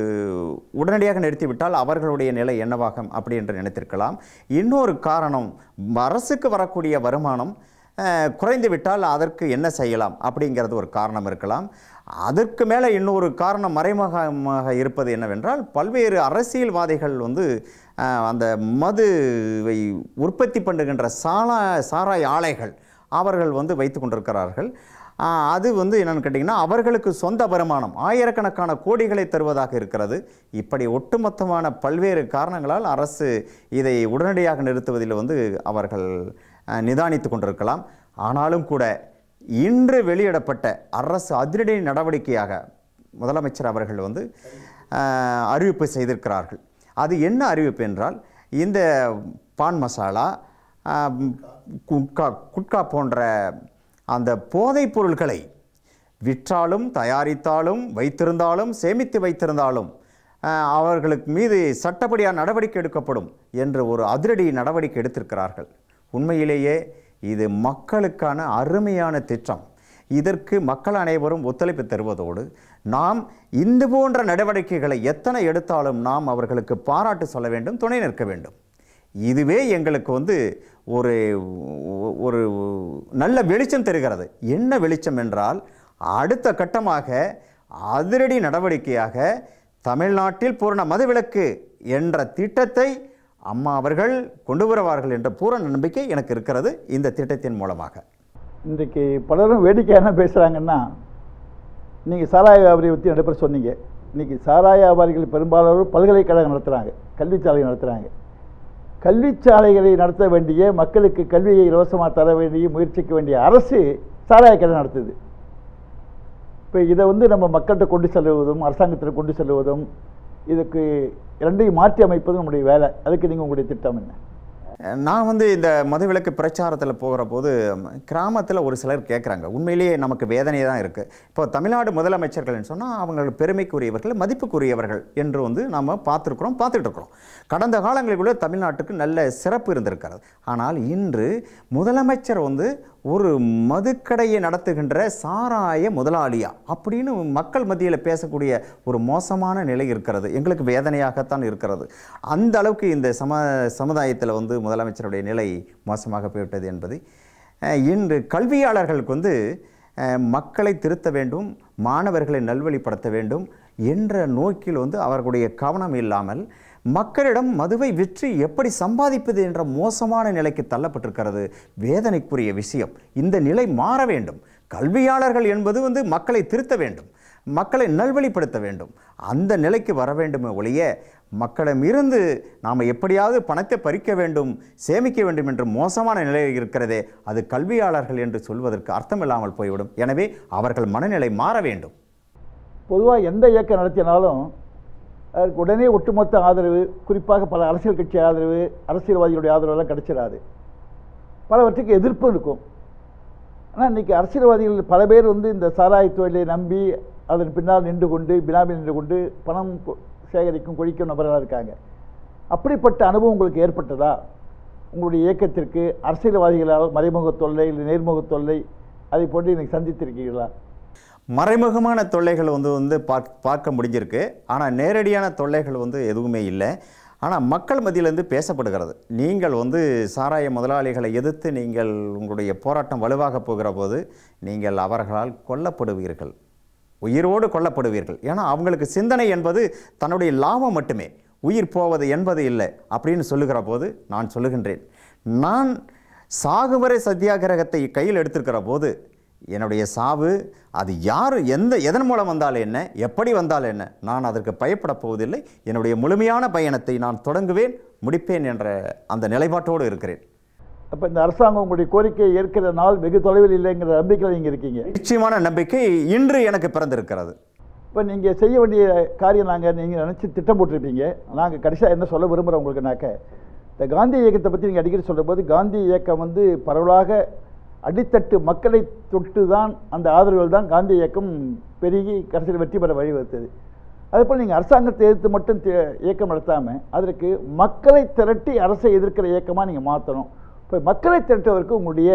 உடனடியாக நிறுத்திவிட்டால் அவர்களுடைய நிலை என்னவாகும் அப்படி என்று நினைத்திருக்கலாம் இன்னொரு காரணம் அரசுக்கு வரக்கூடிய வருமானம் அஹ், குறைந்து விட்டால் அதற்கு என்ன செய்யலாம் அப்படிங்கிறது ஒரு காரணம் இருக்கலாம் அதற்கு மேலே இன்னொரு காரணம் மறைமுகமாக இருப்பது என்னவென்றால் பல்வேறு அரசியல்வாதிகள் வந்து அஹ், அந்த மதுவை உற்பத்தி பண்ணுகின்ற சாலா சாராய் ஆலைகள் அவர்கள் வந்து வைத்து கொண்டிருக்கிறார்கள் அஹ், அது வந்து என்னன்னு கேட்டிங்கன்னா அவர்களுக்கு சொந்த வருமானம் ஆயிரக்கணக்கான கோடிகளை தருவதாக இருக்கிறது இப்படி ஒட்டுமொத்தமான பல்வேறு காரணங்களால் அரசு இதை உடனடியாக நிறுத்துவதில் வந்து அவர்கள் அஹ், நிதானித்து கொண்டிருக்கலாம் ஆனாலும் கூட இன்று வெளியிடப்பட்ட அரசு அதிரடி நடவடிக்கையாக முதலமைச்சர் அவர்கள் வந்து அஹ், அறிவிப்பு செய்திருக்கிறார்கள் அது என்ன அறிவிப்பு என்றால் இந்த பான் மசாலா அஹ், குட்கா குட்கா போன்ற அந்த போதைப் பொருட்களை விற்றாலும் தயாரித்தாலும் வைத்திருந்தாலும் சேமித்து வைத்திருந்தாலும் அஹ், அவர்களுக்கு மீது சட்டப்படியாக நடவடிக்கை எடுக்கப்படும் என்று ஒரு அதிரடி நடவடிக்கை எடுத்திருக்கிறார்கள் உண்மையிலேயே இது மக்களுக்கான அருமையான திட்டம் இதற்கு மக்கள் அனைவரும் ஒத்துழைப்பு தருவதோடு நாம் இந்த போன்ற நடவடிக்கைகளை எத்தனை எடுத்தாலும் நாம் அவர்களுக்கு பாராட்டு சொல்ல வேண்டும் துணை நிற்க வேண்டும் இதுவே எங்களுக்கு வந்து ஒரு ஒரு நல்ல வெளிச்சம் தருகிறது என்ன வெளிச்சம் என்றால் அடுத்த கட்டமாக அதிரடி நடவடிக்கையாக தமிழ்நாட்டில் பூரண மதுவிலக்கு என்ற திட்டத்தை அம்மா அவர்கள் கொண்டு வருவார்கள் என்ற பூரண நம்பிக்கை எனக்கு இருக்கிறது இந்த திட்டத்தின் மூலமாக இன்றைக்கு பலரும் வேடிக்கை என்ன பேசுகிறாங்கன்னா நீங்கள் சாராய வியாபாரியை பற்றி நிறைய பேர் சொன்னீங்க இன்றைக்கி சாராய வியாபாரிகள் பெரும்பாலானோர் பல்கலைக்கழகம் நடத்துகிறாங்க கல்விச்சாலை நடத்துகிறாங்க கல்விச்சாலைகளை நடத்த வேண்டிய மக்களுக்கு கல்வியை இலவசமாக தர வேண்டிய முயற்சிக்க வேண்டிய அரசு சாராய கடை நடத்துது இப்போ இதை வந்து நம்ம மக்கள்கிட்ட கொண்டு செல்வதும் அரசாங்கத்தில் கொண்டு செல்வதும் இதுக்கு இரண்டையும் மாற்றி அமைப்பதும் நம்முடைய வேலை அதுக்கு நீங்கள் உங்களுடைய திட்டம் என்ன நான் வந்து இந்த மதுவிலக்கு பிரச்சாரத்தில் போகிற போது கிராமத்தில் ஒரு சிலர் கேட்குறாங்க உண்மையிலேயே நமக்கு வேதனை தான் இருக்குது இப்போ தமிழ்நாடு முதலமைச்சர்கள்னு சொன்னால் அவங்க பெருமைக்குரியவர்கள் மதிப்புக்குரியவர்கள் என்று வந்து நாம் பார்த்துருக்குறோம் பார்த்துட்டு இருக்கிறோம் கடந்த காலங்களில் கூட தமிழ்நாட்டுக்கு நல்ல சிறப்பு இருந்திருக்கிறது ஆனால் இன்று முதலமைச்சர் வந்து ஒரு மதுக்கடையை நடத்துகின்ற சாராய முதலாளியா அப்படின்னு மக்கள் மத்தியில் பேசக்கூடிய ஒரு மோசமான நிலை இருக்கிறது எங்களுக்கு வேதனையாகத்தான் இருக்கிறது அந்த அளவுக்கு இந்த சம சமுதாயத்தில் வந்து முதலமைச்சருடைய நிலை மோசமாக போய்விட்டது என்பது அஹ், இன்று கல்வியாளர்களுக்கு வந்து அஹ், மக்களை திருத்த வேண்டும் மாணவர்களை நல்வழிப்படுத்த வேண்டும் என்ற நோக்கில் வந்து அவர்களுடைய கவனம் இல்லாமல் மக்களிடம் மதுவை விற்று எப்படி சம்பாதிப்பது என்ற மோசமான நிலைக்கு தள்ளப்பட்டிருக்கிறது வேதனைக்குரிய விஷயம் இந்த நிலை மாற வேண்டும் கல்வியாளர்கள் என்பது வந்து மக்களை திருத்த வேண்டும் மக்களை நல்வழிப்படுத்த வேண்டும் அந்த நிலைக்கு வர வேண்டுமே ஒழிய மக்களிடமிருந்து நாம் எப்படியாவது பணத்தை பறிக்க வேண்டும் சேமிக்க வேண்டும் என்று மோசமான நிலை இருக்கிறதே அது கல்வியாளர்கள் என்று சொல்வதற்கு அர்த்தமில்லாமல் போய்விடும் எனவே அவர்கள் மனநிலை மாற வேண்டும் பொதுவாக எந்த இயக்கம் நடத்தினாலும் அதற்கு உடனே ஒட்டுமொத்த ஆதரவு குறிப்பாக பல அரசியல் கட்சி ஆதரவு அரசியல்வாதிகளுடைய ஆதரவெல்லாம் கிடைச்சிடாது பலவற்றுக்கு எதிர்ப்பு இருக்கும் ஆனால் இன்றைக்கி அரசியல்வாதிகள் பல பேர் வந்து இந்த சாராய தொழிலை நம்பி அதன் பின்னால் நின்று கொண்டு பினாமி நின்று கொண்டு பணம் கொ- சேகரிக்கும் கொழிக்கும் நபர்களாக இருக்காங்க அப்படிப்பட்ட அனுபவம் உங்களுக்கு ஏற்பட்டதா உங்களுடைய இயக்கத்திற்கு அரசியல்வாதிகளால் மறைமுக தொல்லை இல்லை நேர்முக தொல்லை அதை போன்று இன்னைக்கு சந்தித்திருக்கீங்களா மறைமுகமான தொல்லைகள் வந்து வந்து பார்க்க பார்க்க முடிஞ்சிருக்கு ஆனால் நேரடியான தொல்லைகள் வந்து எதுவுமே இல்லை ஆனால் மக்கள் மத்தியிலேருந்து பேசப்படுகிறது நீங்கள் வந்து சாராய முதலாளிகளை எதிர்த்து நீங்கள் உங்களுடைய போராட்டம் வலுவாக போகிற போது நீங்கள் அவர்களால் கொல்லப்படுவீர்கள் உயிரோடு கொல்லப்படுவீர்கள் ஏன்னா அவங்களுக்கு சிந்தனை என்பது தன்னுடைய லாபம் மட்டுமே உயிர் போவது என்பது இல்லை அப்படின்னு சொல்லுகிற போது நான் சொல்லுகின்றேன் நான் சாகுவரை சத்தியாகிரகத்தை கையில் எடுத்திருக்கிற போது என்னுடைய சாவு அது யார் எந்த எதன் மூலம் வந்தால் என்ன எப்படி வந்தால் என்ன நான் அதற்கு பயப்படப் போவதில்லை என்னுடைய முழுமையான பயணத்தை நான் தொடங்குவேன் முடிப்பேன் என்ற அந்த நிலைப்பாட்டோடு இருக்கிறேன் அப்போ இந்த அரசாங்கம் உங்களுடைய கோரிக்கையை ஏற்கிற நாள் வெகு தொலைவில் இல்லைங்கிற நம்பிக்கையில் நீங்கள் இருக்கீங்க நிச்சயமான நம்பிக்கை இன்று எனக்கு பிறந்திருக்கிறது இப்போ நீங்கள் செய்ய வேண்டிய காரியம் நாங்கள் நீங்கள் நினச்சி திட்டம் போட்டிருப்பீங்க நாங்கள் கடைசியாக என்ன சொல்ல விரும்புகிறோம் உங்களுக்குனாக்க இந்த காந்தி இயக்கத்தை பற்றி நீங்கள் அடிக்கடி சொல்கிற போது காந்தி இயக்கம் வந்து பரவலாக அடித்தட்டு மக்களை தொட்டு தான் அந்த ஆதரவுகள் தான் காந்தி இயக்கம் பெருகி கடைசியில் வெற்றி பெற வழிவகுத்தது அதேபோல் நீங்கள் அரசாங்கத்தை எதிர்த்து மட்டும் தே- இயக்கம் நடத்தாமல் அதற்கு மக்களை திரட்டி அரசை எதிர்க்கிற இயக்கமாக நீங்கள் மாற்றணும் இப்போ மக்களை திரட்டுவதற்கு உங்களுடைய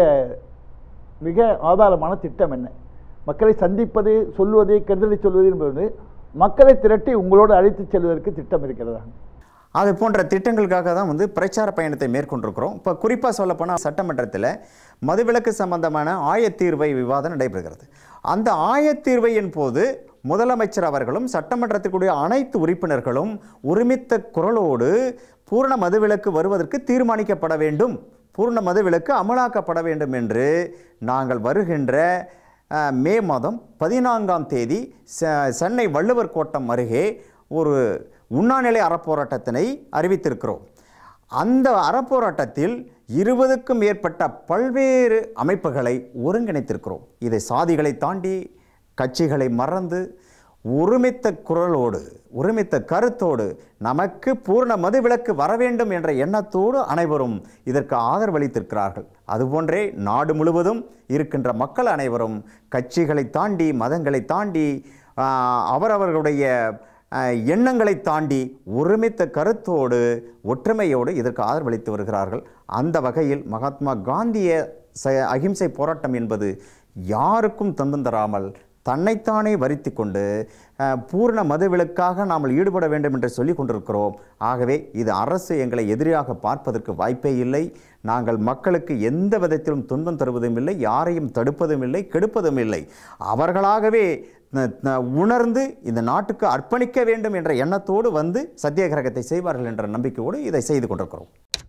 மிக ஆதாரமான திட்டம் என்ன மக்களை சந்திப்பது சொல்வது கெடுதலை சொல்வது என்பது மக்களை திரட்டி உங்களோடு அழைத்துச் செல்வதற்கு திட்டம் இருக்கிறதா அது போன்ற திட்டங்களுக்காக தான் வந்து பிரச்சார பயணத்தை மேற்கொண்டிருக்கிறோம் இப்போ குறிப்பாக சொல்லப்போனால் சட்டமன்றத்தில் மதுவிலக்கு சம்பந்தமான ஆயத்தீர்வை விவாதம் நடைபெறுகிறது அந்த ஆயத்தீர்வையின் போது முதலமைச்சர் அவர்களும் சட்டமன்றத்திற்குரிய அனைத்து உறுப்பினர்களும் ஒருமித்த குரலோடு பூரண மதுவிலக்கு வருவதற்கு தீர்மானிக்கப்பட வேண்டும் பூரண மதுவிலக்கு அமலாக்கப்பட வேண்டும் என்று நாங்கள் வருகின்ற அஹ், மே மாதம் பதினான்காம் தேதி செ- சென்னை வள்ளுவர் கோட்டம் அருகே ஒரு உண்ணாநிலை அறப்போராட்டத்தினை அறிவித்திருக்கிறோம் அந்த அறப்போராட்டத்தில் இருபதுக்கும் மேற்பட்ட பல்வேறு அமைப்புகளை ஒருங்கிணைத்திருக்கிறோம் இதை சாதிகளை தாண்டி கட்சிகளை மறந்து ஒருமித்த குரலோடு ஒருமித்த கருத்தோடு நமக்கு பூர்ண மதுவிலக்கு வர வேண்டும் என்ற எண்ணத்தோடு அனைவரும் இதற்கு ஆதரவளித்திருக்கிறார்கள் அதுபோன்றே நாடு முழுவதும் இருக்கின்ற மக்கள் அனைவரும் கட்சிகளை தாண்டி மதங்களை தாண்டி ஆஹ், அவரவர்களுடைய ஆஹ், எண்ணங்களை தாண்டி ஒருமித்த கருத்தோடு ஒற்றுமையோடு இதற்கு ஆதரவளித்து வருகிறார்கள் அந்த வகையில் மகாத்மா காந்திய ச அகிம்சை போராட்டம் என்பது யாருக்கும் துன்பம் தராமல் தன்னைத்தானே வருத்தி கொண்டு அஹ், பூர்ண மதுவிலக்காக நாம் ஈடுபட வேண்டும் என்று சொல்லி கொண்டிருக்கிறோம் ஆகவே இது அரசு எங்களை எதிரியாக பார்ப்பதற்கு வாய்ப்பே இல்லை நாங்கள் மக்களுக்கு எந்த விதத்திலும் துன்பம் தருவதும் இல்லை யாரையும் தடுப்பதும் இல்லை கெடுப்பதும் இல்லை அவர்களாகவே ந- ந- உணர்ந்து இந்த நாட்டுக்கு அர்ப்பணிக்க வேண்டும் என்ற எண்ணத்தோடு வந்து சத்தியாகிரகத்தை செய்வார்கள் என்ற நம்பிக்கையோடு இதை செய்து கொண்டிருக்கிறோம்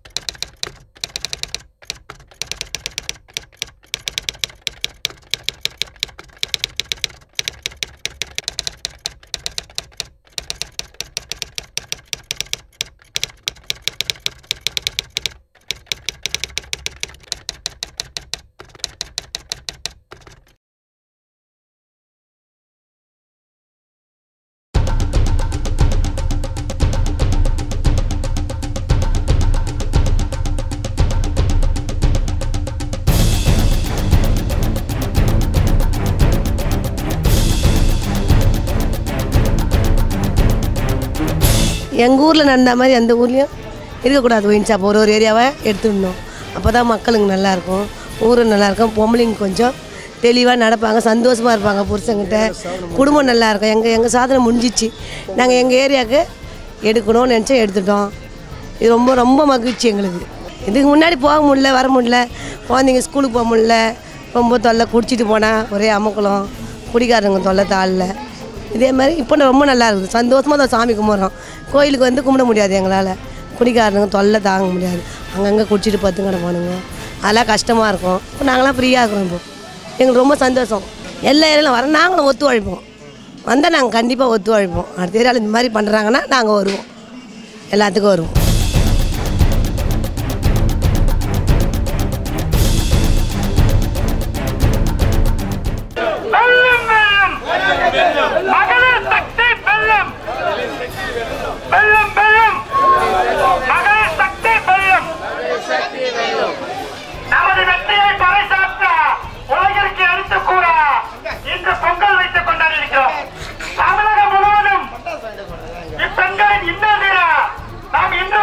எங்கள் ஊரில் நடந்த மாதிரி எந்த ஊர்லேயும் இருக்கக்கூடாது ஒயின் ஷாப் ஒரு ஒரு ஏரியாவை எடுத்துடணும் அப்போ தான் மக்களுக்கு நல்லாயிருக்கும் ஊரும் நல்லாயிருக்கும் பொம்பளைங்க கொஞ்சம் தெளிவாக நடப்பாங்க சந்தோஷமாக இருப்பாங்க புருஷங்கிட்ட குடும்பம் நல்லா இருக்கும் எங்கள் எங்கள் சாதனை முடிஞ்சிச்சு நாங்கள் எங்கள் ஏரியாவுக்கு எடுக்கணும்னு நினச்சி எடுத்துட்டோம் இது ரொம்ப ரொம்ப மகிழ்ச்சி எங்களுக்கு இதுக்கு முன்னாடி போக முடியல வர முடியல குழந்தைங்க ஸ்கூலுக்கு போக முடியல ரொம்ப தொல்லை குடிச்சிட்டு போனால் ஒரே அமக்கலம் குடிக்காரங்க தொல்லை தாளில் இதே மாதிரி இப்போ ரொம்ப நல்லா இருக்குது சந்தோஷமாக தான் சாமி கும்பிட்றோம் கோயிலுக்கு வந்து கும்பிட முடியாது எங்களால் குடிக்காரனுங்க தொல்லை தாங்க முடியாது அங்கங்கே குடிச்சிட்டு பத்து கிடப்பானுங்க அதெல்லாம் கஷ்டமாக இருக்கும் இப்போ நாங்களாம் ஃப்ரீயாக இருக்கிறோம் இப்போ எங்களுக்கு ரொம்ப சந்தோஷம் எல்லா ஏரியாலும் வர நாங்களும் ஒத்துழைப்போம் வந்தால் நாங்கள் கண்டிப்பாக ஒத்துழைப்போம் அடுத்த ஏரியாவில் இந்த மாதிரி பண்ணுறாங்கன்னா நாங்கள் வருவோம் எல்லாத்துக்கும் வருவோம் வெல்லும் வெல்லும் மகளிர் சக்தி வெல்லும் வெல்லும் வெல்லும் மகளிர் சக்தி வெல்லும் நமது வெற்றியை பறைசாற்ற உலகிற்கு எடுத்து கூற இன்று பொங்கல் வைத்துக் கொண்டிருக்கிறோம் தமிழகம் முழுவதும் இப்பெண்களின் இன்னதிர நாம் இன்று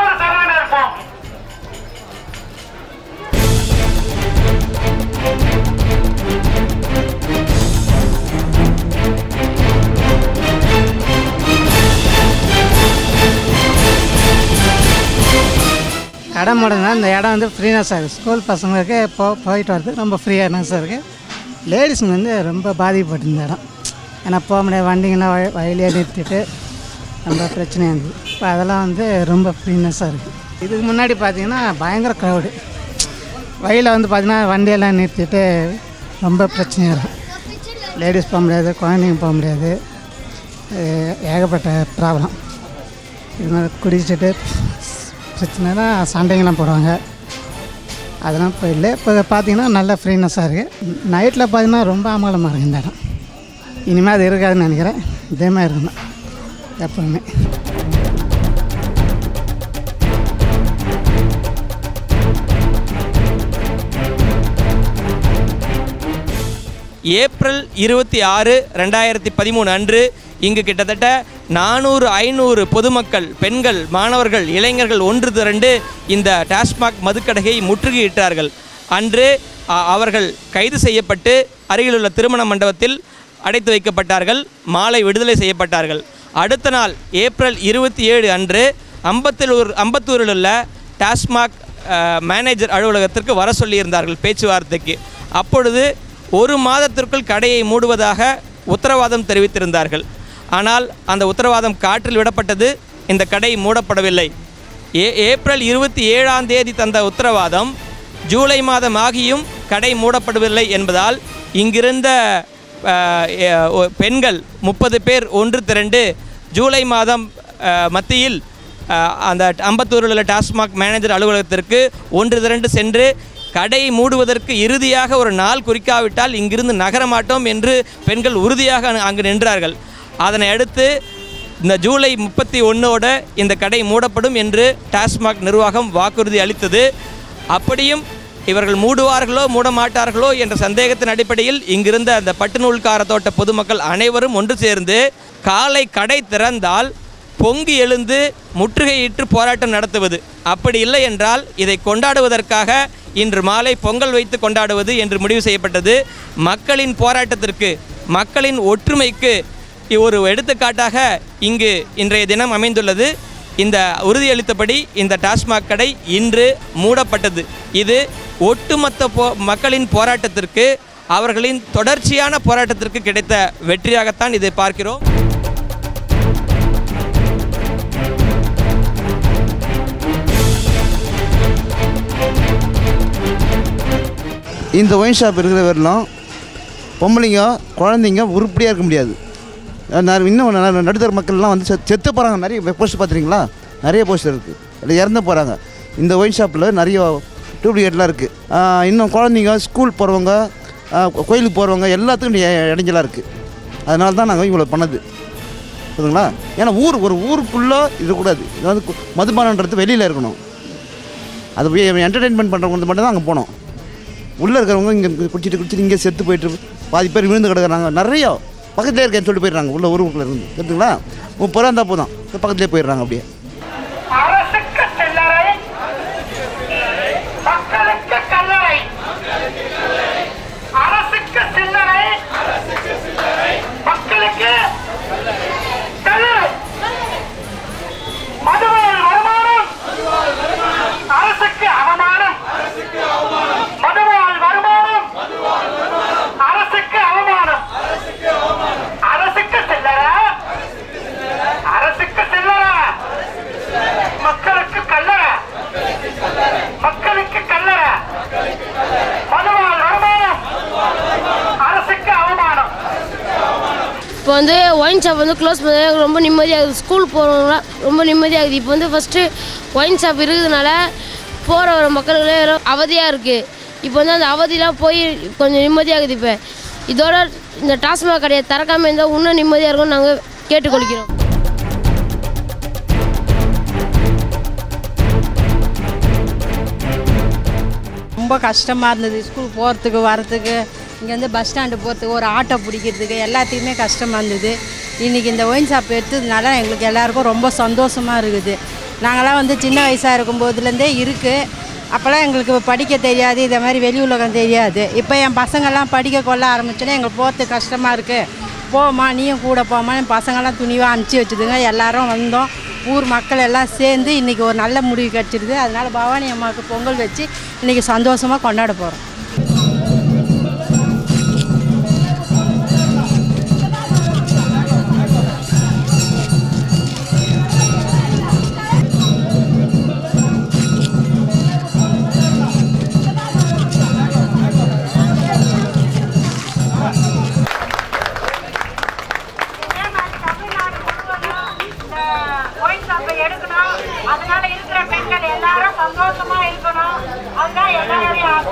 இடம் மூடனா இந்த இடம் வந்து ஃப்ரீனஸாக இருக்குது ஸ்கூல் பசங்களுக்கு போ போயிட்டு வரது ரொம்ப ஃப்ரீயானஸாக இருக்குது லேடிஸுங்க வந்து ரொம்ப பாதிக்கப்பட்டு இந்த இடம் ஏன்னா போக முடியாது வண்டிங்கெல்லாம் வழி வழியிலே நிறுத்திட்டு ரொம்ப பிரச்சனையாக இருந்தது இப்போ அதெல்லாம் வந்து ரொம்ப ஃப்ரீனஸாக இருக்குது இதுக்கு முன்னாடி பார்த்தீங்கன்னா பயங்கர க்ரௌடு வழியில் வந்து பார்த்தீங்கன்னா வண்டியெல்லாம் நிறுத்திட்டு ரொம்ப பிரச்சனையாக இருக்கும் லேடிஸ் போக முடியாது குழந்தைங்க போக முடியாது அஹ் ஏகப்பட்ட ப்ராப்ளம் இது மாதிரி குடிச்சிட்டு பிரச்சனைனா சண்டைங்கெல்லாம் போடுவாங்க அதெல்லாம் இப்போ இல்லை இப்போ பார்த்தீங்கன்னா நல்ல ஃப்ரீனஸாக இருக்குது நைட்டில் பார்த்தீங்கன்னா ரொம்ப அமலமாக இருக்குது இந்த இடம் இனிமேல் அது இருக்காதுன்னு நினைக்கிறேன் இதே மாதிரி இருக்கணும் எப்பவுமே ஏப்ரல் இருபத்தி ஆறு ரெண்டாயிரத்தி பதிமூணு அன்று இங்கு கிட்டத்தட்ட நானூறு ஐநூறு பொதுமக்கள் பெண்கள் மாணவர்கள் இளைஞர்கள் ஒன்று திரண்டு இந்த டாஸ்மாக் மதுக்கடையை முற்றுகையிட்டார்கள் அன்று அ- அவர்கள் கைது செய்யப்பட்டு அருகிலுள்ள திருமண மண்டபத்தில் அடைத்து வைக்கப்பட்டார்கள் மாலை விடுதலை செய்யப்பட்டார்கள் அடுத்த நாள் ஏப்ரல் இருபத்தி ஏழு அன்று அம்பத்தூர் அம்பத்தூரில் உள்ள டாஸ்மாக் அஹ், மேனேஜர் அலுவலகத்திற்கு வர சொல்லியிருந்தார்கள் பேச்சுவார்த்தைக்கு அப்பொழுது ஒரு மாதத்திற்குள் கடையை மூடுவதாக உத்தரவாதம் தெரிவித்திருந்தார்கள் ஆனால் அந்த உத்தரவாதம் காற்றில் விடப்பட்டது இந்த கடை மூடப்படவில்லை ஏ ஏப்ரல் இருபத்தி ஏழாம் தேதி தந்த உத்தரவாதம் ஜூலை மாதம் ஆகியும் கடை மூடப்படவில்லை என்பதால் இங்கிருந்த அஹ், எ- ஒ- பெண்கள் முப்பது பேர் ஒன்று திரண்டு ஜூலை மாதம் அஹ், மத்தியில் அஹ், அந்த அம்பத்தூரில் உள்ள டாஸ்மாக் மேனேஜர் அலுவலகத்திற்கு ஒன்று திரண்டு சென்று கடை மூடுவதற்கு இறுதியாக ஒரு நாள் குறிக்காவிட்டால் இங்கிருந்து நகர மாட்டோம் என்று பெண்கள் உறுதியாக அங்கு- அங்கு நின்றார்கள் அதனை அடுத்து இந்த ஜூலை முப்பத்தி ஒன்னோட இந்த கடை மூடப்படும் என்று டாஸ்மாக் நிர்வாகம் வாக்குறுதி அளித்தது அப்படியும் இவர்கள் மூடுவார்களோ மூட மாட்டார்களோ என்ற சந்தேகத்தின் அடிப்படையில் இங்கிருந்த அந்த பட்டுநூல்கார தோட்ட பொதுமக்கள் அனைவரும் ஒன்று சேர்ந்து காலை கடை திறந்தால் பொங்கி எழுந்து முற்றுகையிட்டு போராட்டம் நடத்துவது அப்படி இல்லை என்றால் இதை கொண்டாடுவதற்காக இன்று மாலை பொங்கல் வைத்து கொண்டாடுவது என்று முடிவு செய்யப்பட்டது மக்களின் போராட்டத்திற்கு மக்களின் ஒற்றுமைக்கு ஒரு எடுத்துக்காட்டாக இங்கு இன்றைய தினம் அமைந்துள்ளது இந்த உறுதியளித்தபடி இந்த டாஸ்மாக் கடை இன்று மூடப்பட்டது இது ஒட்டுமொத்த போ மக்களின் போராட்டத்திற்கு அவர்களின் தொடர்ச்சியான போராட்டத்திற்கு கிடைத்த வெற்றியாகத்தான் இதை பார்க்கிறோம் இந்த ஒயின் ஷாப் இருக்கிற வரலாம் பொம்பளைங்க குழந்தைங்க உருப்படியாக இருக்க முடியாது அஹ் நான் இன்னும் ந- நடுத்தர மக்கள்லாம் வந்து செத்- செத்து போகிறாங்க நிறைய போஸ்ட் பார்த்துறீங்களா நிறைய போஸ்டர் இருக்குது இல்லை இறந்து போகிறாங்க இந்த ஒயின் ஷாப்பில் நிறைய டூப்ளிகேட்லாம் இருக்குது இன்னும் குழந்தைங்க ஸ்கூல் போகிறவங்க கோயிலுக்கு போகிறவங்க எல்லாத்துக்கும் இ- இடைஞ்சலாக இருக்குது அதனால தான் நாங்கள் இவ்வளோ பண்ணது புரியுதுங்களா ஏன்னா ஊர் ஒரு ஊர் ஃபுல்லாக இருக்கக்கூடாது இது வந்து கு- மதுபானன்றது வெளியில் இருக்கணும் அது போய் என்டர்டெயின்மெண்ட் பண்ணுறவங்க மட்டும் தான் அங்கே போனோம் உள்ளே இருக்கிறவங்க இங்கே குடிச்சிட்டு குடிச்சிட்டு இங்கே செத்து போயிட்டு பாதி பேர் விழுந்து கிடக்குறாங்க நிறைய பக்கத்துலேயே இருக்கேன்னு சொல்லிட்டு போயிடுறாங்க உள்ள ஊருக்குள்ளே இருந்து தெரிஞ்சுங்களா முப்பது ரூபா இருந்தால் போதும் பக்கத்துலேயே போயிடுறாங்க அப்படியே அரசுக்கு சில்லறை மக்களுக்கு கல்லறை அரசுக்கு சில்லறை மக்களுக்கு கல்லறை மதுவால் வருமானம் அரசுக்கு அவமானம் மதுவால் வருமானம் அரசுக்கு அவமானம் அரசுக்கு சில்லறை அரசுக்கு சில்லறை மக்களுக்கு கல்லறை மக்களுக்கு கல்லறை மதுவால் வருமானம் அரசுக்கு அவமானம் இப்போ வந்து ஒயின் ஷாப் வந்து க்ளோஸ் பண்ண ரொம்ப நிம்மதியாக இருக்குது ஸ்கூல் போகிறவங்களாம் ரொம்ப நிம்மதியாக இருக்குது இப்போ வந்து ஃபஸ்ட்டு ஒயின் ஷாப் இருக்கிறதுனால போகிற வர மக்களுக்கு எல்லாம் அவதியாக இருக்குது இப்போ வந்து அந்த அவதிலாம் போய் கொஞ்சம் நிம்மதியாக இருக்குது இப்போ இதோட இந்த டாஸ்மாக் கடையை திறக்காமல் இருந்தால் இன்னும் நிம்மதியாக இருக்கும்னு நாங்கள் கேட்டுக்கொள்கிறோம் ரொம்ப கஷ்டமாக இருந்தது ஸ்கூல் போகிறதுக்கு வரத்துக்கு இங்கேருந்து பஸ் ஸ்டாண்டு போகிறதுக்கு ஒரு ஆட்டோ பிடிக்கிறதுக்கு எல்லாத்தையுமே கஷ்டமாக இருந்தது இன்றைக்கி இந்த ஒயின் ஷாப் எடுத்ததுனால எங்களுக்கு எல்லாருக்கும் ரொம்ப சந்தோஷமாக இருக்குது நாங்களாம் வந்து சின்ன வயசாக இருக்கும்போதுலேருந்தே இருக்குது அப்போல்லாம் எங்களுக்கு படிக்க தெரியாது இதை மாதிரி வெளி உலகம் தெரியாது இப்போ என் பசங்கள்லாம் படிக்க கொள்ள ஆரம்பிச்சோன்னே எங்களுக்கு போகிறதுக்கு கஷ்டமாக இருக்குது போமா நீயும் கூட போமா என் பசங்கள்லாம் துணிவாக அனுப்பிச்சி வச்சுதுங்க எல்லாரும் வந்தோம் ஊர் மக்கள் எல்லாம் சேர்ந்து இன்றைக்கி ஒரு நல்ல முடிவு கிடச்சிருது அதனால் பவானி அம்மாவுக்கு பொங்கல் வச்சு இன்றைக்கி சந்தோஷமாக கொண்டாட போகிறோம் ஒயின் ஷாப்பை எடுக்கணும் அதனால இருக்கிற பெண்கள் எல்லாரும் சந்தோஷமா இருக்கணும் அதுதான் எல்லாருடைய ஆசை.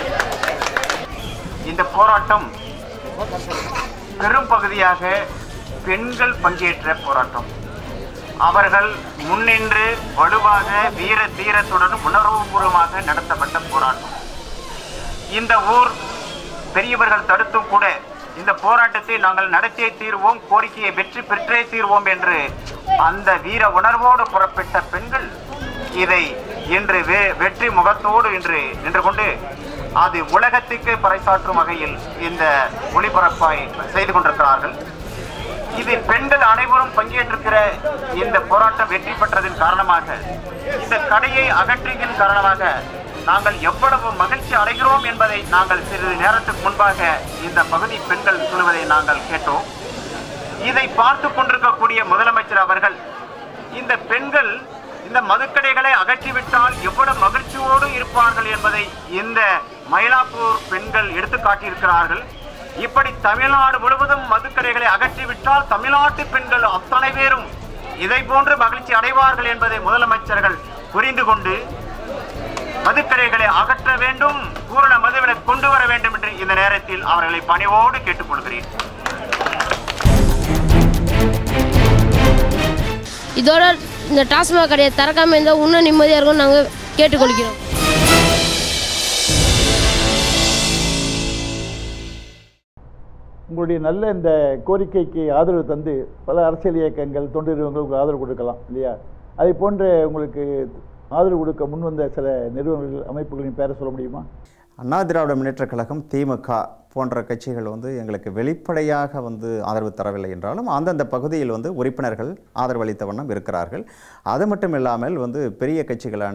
இந்த போராட்டம் பெரும் பகுதியாக பெண்கள் பங்கேற்ற போராட்டம் அவர்கள் முன்னின்று வலுவாக வீர தீரத்துடன் உணர்வுபூர்வமாக நடத்தப்பட்ட போராட்டம் இந்த ஊர் பெரியவர்கள் தடுத்தும் கூட இந்த போராட்டத்தை நாங்கள் நடத்தியே தீர்வோம் கோரிக்கையை வெற்றி பெற்றே தீர்வோம் என்று அந்த வீர உணர்வோடு புறப்பட்ட பெண்கள் இதை இன்று வெ- வெற்றி முகத்தோடு இன்று நின்று கொண்டு அது உலகத்துக்கு பறைசாற்றும் வகையில் இந்த ஒளிபரப்பாய் செய்து கொண்டிருக்கிறார்கள் இது பெண்கள் அனைவரும் பங்கேற்றிருக்கிற இந்த போராட்டம் வெற்றி பெற்றதன் காரணமாக இந்த கடையை அகற்றியதன் காரணமாக நாங்கள் எவ்வளவு மகிழ்ச்சி அடைகிறோம் என்பதை நாங்கள் சிறிது நேரத்துக்கு முன்பாக இந்த பகுதி பெண்கள் சொல்வதை நாங்கள் கேட்டோம் இதை பார்த்து கொண்டிருக்கக்கூடிய முதலமைச்சர் அவர்கள் இந்த பெண்கள் இந்த மதுக்கடைகளை அகற்றிவிட்டால் எவ்வளவு மகிழ்ச்சியோடு இருப்பார்கள் என்பதை இந்த மயிலாப்பூர் பெண்கள் எடுத்து காட்டியிருக்கிறார்கள் இப்படி தமிழ்நாடு முழுவதும் மதுக்கடைகளை அகற்றிவிட்டால் தமிழ்நாட்டு பெண்கள் அத்தனை பேரும் இதை போன்று மகிழ்ச்சி அடைவார்கள் என்பதை முதலமைச்சர்கள் புரிந்து கொண்டு மதுக்கடைகளை அகற்ற வேண்டும் பூரண மதுவினை கொண்டு வர வேண்டும் என்று இந்த நேரத்தில் அவர்களை பணிவோடு கேட்டுக்கொள்கிறேன் இதோட இந்த டாஸ்மாக் கடையை திறக்காம இருந்தால் இன்னும் நிம்மதியாக இருக்கும்னு நாங்கள் கேட்டுக்கொள்கிறோம் உங்களுடைய நல்ல இந்த கோரிக்கைக்கு ஆதரவு தந்து பல அரசியல் இயக்கங்கள் தொண்டு நிறுவனங்கள் உங்களுக்கு ஆதரவு கொடுக்கலாம் இல்லையா அதை போன்ற உங்களுக்கு ஆதரவு கொடுக்க முன் வந்த சில நிறுவனங்கள் அமைப்புகளின் பேரை சொல்ல முடியுமா அண்ணா திராவிட முன்னேற்றக் கழகம் திமுக போன்ற கட்சிகள் வந்து எங்களுக்கு வெளிப்படையாக வந்து ஆதரவு தரவில்லை என்றாலும் அந்தந்த பகுதியில் வந்து உறுப்பினர்கள் ஆதரவளித்த வண்ணம் இருக்கிறார்கள் அது மட்டும் இல்லாமல் வந்து பெரிய கட்சிகளான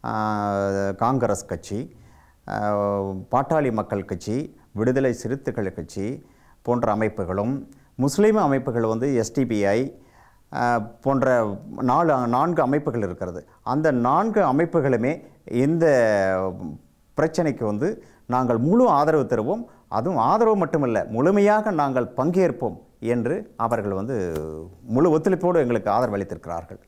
ஆஹ், காங்கிரஸ் கட்சி ஆஹ், பாட்டாளி மக்கள் கட்சி விடுதலை சிறுத்தைகள் கட்சி போன்ற அமைப்புகளும் முஸ்லீம் அமைப்புகள் வந்து எஸ்டிபிஐ போன்ற நாலு நான்கு அமைப்புகள் இருக்கிறது அந்த நான்கு அமைப்புகளுமே இந்த பிரச்சனைக்கு வந்து நாங்கள் முழு ஆதரவு தருவோம் அதுவும் ஆதரவு மட்டுமல்ல முழுமையாக நாங்கள் பங்கேற்போம் என்று அவர்கள் வந்து முழு ஒத்துழைப்போடு எங்களுக்கு ஆதரவு அளித்திருக்கிறார்கள்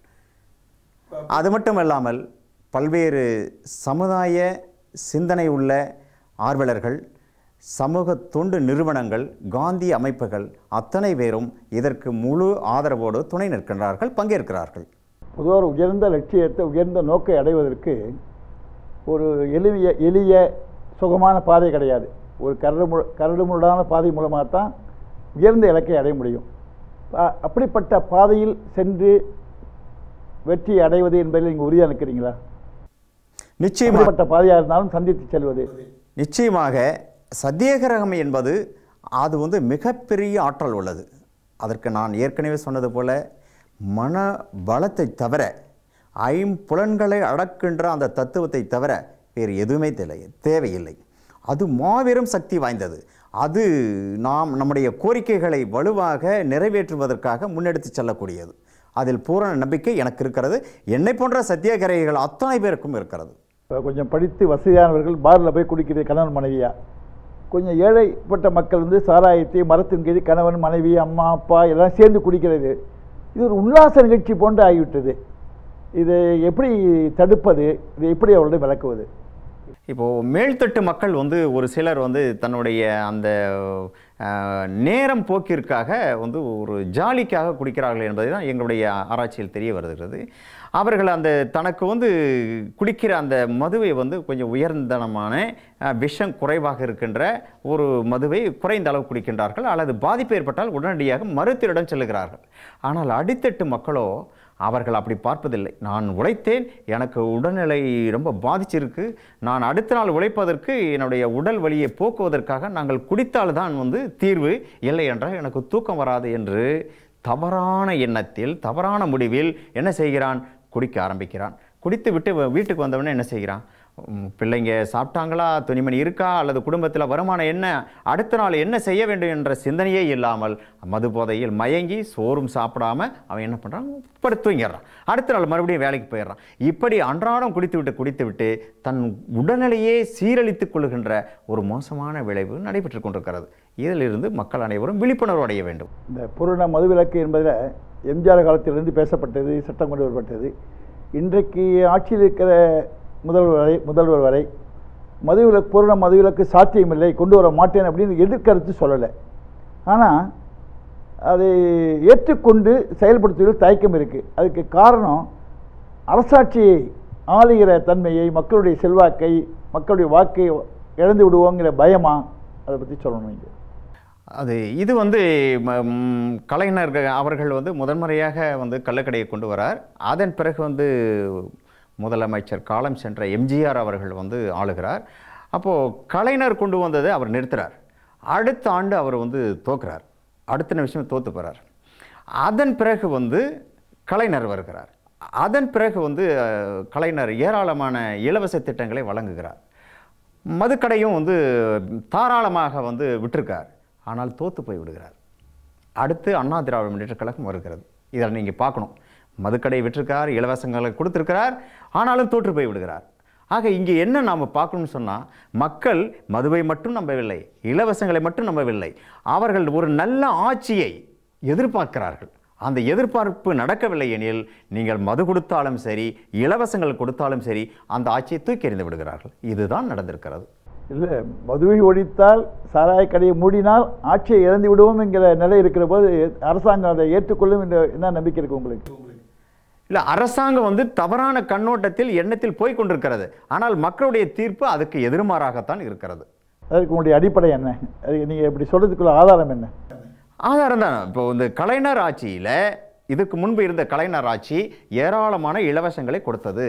அது மட்டும் இல்லாமல் பல்வேறு சமுதாய சிந்தனை உள்ள ஆர்வலர்கள் சமூக தொண்டு நிறுவனங்கள் காந்தி அமைப்புகள் அத்தனை பேரும் இதற்கு முழு ஆதரவோடு துணை நிற்கின்றார்கள் பங்கேற்கிறார்கள் பொதுவாக ஒரு உயர்ந்த லட்சியத்தை உயர்ந்த நோக்கை அடைவதற்கு ஒரு எளிய எளிய சுகமான பாதை கிடையாது ஒரு கரடுமு கரடுமுரடான பாதை மூலமாக தான் உயர்ந்த இலக்கை அடைய முடியும் அ- அப்படிப்பட்ட பாதையில் சென்று வெற்றி அடைவது என்பதில் நீங்கள் உறுதியாக நிற்கிறீங்களா நிச்சயமாக அப்படிப்பட்ட பாதையாக இருந்தாலும் சந்தித்து செல்வது நிச்சயமாக சத்தியகிரகம் என்பது அது வந்து மிகப்பெரிய ஆற்றல் உள்ளது அதற்கு நான் ஏற்கனவே சொன்னது போல மன பலத்தை தவிர ஐம்புலன்களை அடக்கின்ற அந்த தத்துவத்தை தவிர வேறு எதுவுமே தேவை தேவையில்லை அது மாபெரும் சக்தி வாய்ந்தது அது நாம் நம்முடைய கோரிக்கைகளை வலுவாக நிறைவேற்றுவதற்காக முன்னெடுத்து செல்லக்கூடியது அதில் பூரண நம்பிக்கை எனக்கு இருக்கிறது என்னை போன்ற சத்தியாகிரகிகள் அத்தனை பேருக்கும் இருக்கிறது இப்போ கொஞ்சம் படித்து வசதியானவர்கள் பாரில் போய் குடிக்கிறது கணவன் மனைவியா கொஞ்சம் ஏழைப்பட்ட மக்கள் வந்து சாராயத்தை மரத்தின் கீழ் கணவன் மனைவி அம்மா அப்பா எல்லாம் சேர்ந்து குடிக்கிறது இது ஒரு உல்லாச நிகழ்ச்சி போன்று ஆகிவிட்டது இதை எப்படி தடுப்பது இதை எப்படி அவர்களிடம் விளக்குவது இப்போது மேல்தட்டு மக்கள் வந்து ஒரு சிலர் வந்து தன்னுடைய அந்த அஹ், நேரம் போக்கிற்காக வந்து ஒரு ஜாலிக்காக குடிக்கிறார்கள் என்பதை தான் எங்களுடைய ஆராய்ச்சியில் தெரிய வருகிறது அவர்கள் அந்த தனக்கு வந்து குடிக்கிற அந்த மதுவை வந்து கொஞ்சம் உயர்ந்தனமான அஹ், விஷம் குறைவாக இருக்கின்ற ஒரு மதுவை குறைந்த அளவு குடிக்கின்றார்கள் அல்லது பாதிப்பு ஏற்பட்டால் உடனடியாக மருத்துவரிடம் செல்லுகிறார்கள் ஆனால் அடித்தட்டு மக்களோ அவர்கள் அப்படி பார்ப்பதில்லை நான் உழைத்தேன் எனக்கு உடல்நிலை ரொம்ப பாதிச்சிருக்கு நான் அடுத்த நாள் உழைப்பதற்கு என்னுடைய உடல் வலியை போக்குவதற்காக நாங்கள் குடித்தால்தான் வந்து தீர்வு இல்லை என்றால் எனக்கு தூக்கம் வராது என்று தவறான எண்ணத்தில் தவறான முடிவில் என்ன செய்கிறான் குடிக்க ஆரம்பிக்கிறான் குடித்து விட்டு வ- வீட்டுக்கு வந்தவொடனே என்ன செய்கிறான் உம், பிள்ளைங்க சாப்பிட்டாங்களா துணிமணி இருக்கா அல்லது குடும்பத்தில் வருமானம் என்ன அடுத்த நாள் என்ன செய்ய வேண்டும் என்ற சிந்தனையே இல்லாமல் மது போதையில் மயங்கி சோறும் சாப்பிடாம அவன் என்ன பண்ணுறான் படுத்து தூங்கிடுறான் அடுத்த நாள் மறுபடியும் வேலைக்கு போயிடுறான் இப்படி அன்றாடம் குடித்து விட்டு குடித்து விட்டு தன் உடல்நிலையே சீரழித்துக் கொள்கின்ற ஒரு மோசமான விளைவு நடைபெற்று கொண்டிருக்கிறது இதிலிருந்து மக்கள் அனைவரும் விழிப்புணர்வு அடைய வேண்டும் இந்த பூரண மதுவிலக்கு என்பதில் எம்ஜிஆர் காலத்திலிருந்து பேசப்பட்டது சட்டம் கொண்டு வரப்பட்டது இன்றைக்கு ஆட்சியில் இருக்கிற முதல்வர் வரை முதல்வர் வரை மதுவிலக்கு பூரண மதுவிலக்கு சாத்தியமில்லை கொண்டு வர மாட்டேன் அப்படின்னு எதிர்கருத்து சொல்லலை ஆனால் அதை ஏற்றுக்கொண்டு செயல்படுத்துவதில் தயக்கம் இருக்குது அதுக்கு காரணம் அரசாட்சியை ஆளுகிற தன்மையை மக்களுடைய செல்வாக்கை மக்களுடைய வாக்கை இழந்து விடுவோங்கிற பயமா அதை பற்றி சொல்லணும் நீங்கள் அது இது வந்து ம- ம், கலைஞர் அவர்கள் வந்து முதன்முறையாக வந்து கள்ளக்கடையை கொண்டு வரார் அதன் பிறகு வந்து முதலமைச்சர் காலம் சென்ற எம்ஜிஆர் அவர்கள் வந்து ஆளுகிறார் அப்போது கலைஞர் கொண்டு வந்ததை அவர் நிறுத்துறார் அடுத்த ஆண்டு அவர் வந்து தோக்குறார் அடுத்த நிமிஷம் தோத்து போகிறார் அதன் பிறகு வந்து கலைஞர் வருகிறார் அதன் பிறகு வந்து அஹ், கலைஞர் ஏராளமான இலவச திட்டங்களை வழங்குகிறார் மதுக்கடையும் வந்து தாராளமாக வந்து விட்டிருக்கார் ஆனால் தோத்து போய் விடுகிறார் அடுத்து அண்ணா திராவிட முன்னேற்ற கழகம் வருகிறது இதை நீங்கள் பார்க்கணும் மதுக்கடை விட்டிருக்கார் இலவசங்களை கொடுத்திருக்கிறார் ஆனாலும் தோற்று போய் விடுகிறார் ஆக இங்கே என்ன நாம் பார்க்கணும்னு சொன்னால் மக்கள் மதுவை மட்டும் நம்பவில்லை இலவசங்களை மட்டும் நம்பவில்லை அவர்கள் ஒரு நல்ல ஆட்சியை எதிர்பார்க்கிறார்கள் அந்த எதிர்பார்ப்பு நடக்கவில்லை எனில் நீங்கள் மது கொடுத்தாலும் சரி இலவசங்கள் கொடுத்தாலும் சரி அந்த ஆட்சியை தூக்கி எறிந்து விடுகிறார்கள் இதுதான் நடந்திருக்கிறது இல்லை மதுவை ஒழித்தால் சாராய கடையை மூடினால் ஆட்சியை இழந்து விடுவோம் என்கிற நிலை இருக்கிற போது அரசாங்கம் அதை ஏற்றுக்கொள்ளும் என்ற என்ன நம்பிக்கை இருக்கு உங்களுக்கு இல்லை அரசாங்கம் வந்து தவறான கண்ணோட்டத்தில் எண்ணத்தில் போய் கொண்டிருக்கிறது ஆனால் மக்களுடைய தீர்ப்பு அதுக்கு எதிர்மாறாகத்தான் இருக்கிறது அதற்கு உங்களுடைய அடிப்படை என்ன அது நீங்கள் இப்படி சொல்கிறதுக்குள்ள ஆதாரம் என்ன ஆதாரம் தான் இப்போ இந்த கலைஞர் ஆட்சியில் இதுக்கு முன்பு இருந்த கலைஞர் ஆட்சி ஏராளமான இலவசங்களை கொடுத்தது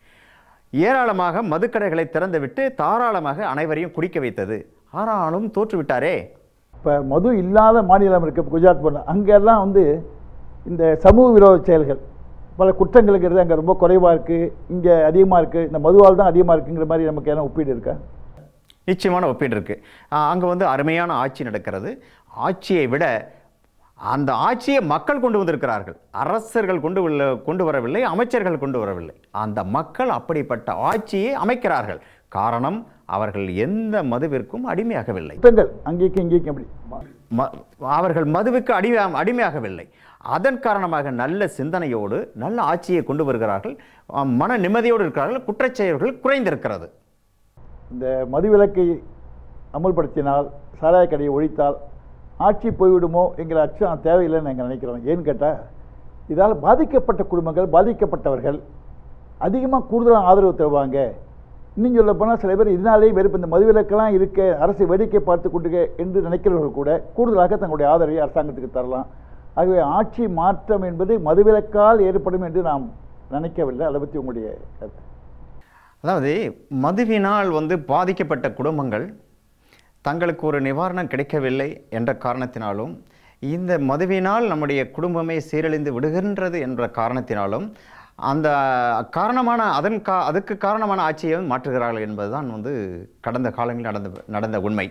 ஏராளமாக மதுக்கடைகளை திறந்துவிட்டு தாராளமாக அனைவரையும் குடிக்க வைத்தது ஆனாலும் தோற்றுவிட்டாரே இப்போ மது இல்லாத மாநிலம் இருக்குது இப்போ குஜராத் போன அங்கெல்லாம் வந்து இந்த சமூக விரோத செயல்கள் பல குற்றங்களுங்கிறது அங்கே ரொம்ப குறைவாக இருக்குது இங்கே அதிகமாக இருக்குது இந்த மதுவால் தான் அதிகமாக இருக்குங்கிற மாதிரி நமக்கு எல்லாம் ஒப்பீடு இருக்கா நிச்சயமான ஒப்பீடு இருக்கு அங்கே வந்து அருமையான ஆட்சி நடக்கிறது ஆட்சியை விட அந்த ஆட்சியை மக்கள் கொண்டு வந்திருக்கிறார்கள் அரசர்கள் கொண்டு வரல கொண்டு வரவில்லை அமைச்சர்கள் கொண்டு வரவில்லை அந்த மக்கள் அப்படிப்பட்ட ஆட்சியை அமைக்கிறார்கள் காரணம் அவர்கள் எந்த மதுவிற்கும் அடிமையாகவில்லை குற்றங்கள் அங்கேயும் இங்கேயும் அப்படி ம- அவர்கள் மதுவுக்கு அடிமை அடிமையாகவில்லை அதன் காரணமாக நல்ல சிந்தனையோடு நல்ல ஆட்சியை கொண்டு வருகிறார்கள் அஹ், மன நிம்மதியோடு இருக்கிறார்கள் குற்றச்செயல்கள் குறைந்திருக்கிறது இந்த மதுவிலக்கை அமல்படுத்தினால் சாராய கடையை ஒழித்தால் ஆட்சி போய்விடுமோ என்கிற அச்சம் தேவையில்லைன்னு நாங்கள் நினைக்கிறோம் ஏன்னு கேட்டால் இதால் பாதிக்கப்பட்ட குடும்பங்கள் பாதிக்கப்பட்டவர்கள் அதிகமாக கூடுதலாக ஆதரவு தருவாங்க இன்னும் சொல்ல போனால் சில பேர் இதனாலேயே வெறுப்பு இந்த மதுவிலக்கெல்லாம் இருக்க அரசு வேடிக்கை பார்த்து கொண்டு என்று நினைக்கிறவர்கள் கூட கூடுதலாக தங்களுடைய ஆதரவை அரசாங்கத்துக்கு தரலாம் ஆகவே ஆட்சி மாற்றம் என்பது மதுவிலக்கால் ஏற்படும் என்று நாம் நினைக்கவில்லை அதை பற்றி உங்களுடைய கருத்து அதாவது மதுவினால் வந்து பாதிக்கப்பட்ட குடும்பங்கள் தங்களுக்கு ஒரு நிவாரணம் கிடைக்கவில்லை என்ற காரணத்தினாலும் இந்த மதுவினால் நம்முடைய குடும்பமே சீரழிந்து விடுகின்றது என்ற காரணத்தினாலும் அந்த காரணமான அதன் கா அதுக்கு காரணமான ஆட்சியை வந்து மாற்றுகிறார்கள் என்பதுதான் வந்து கடந்த காலங்களில் நடந்த நடந்த உண்மை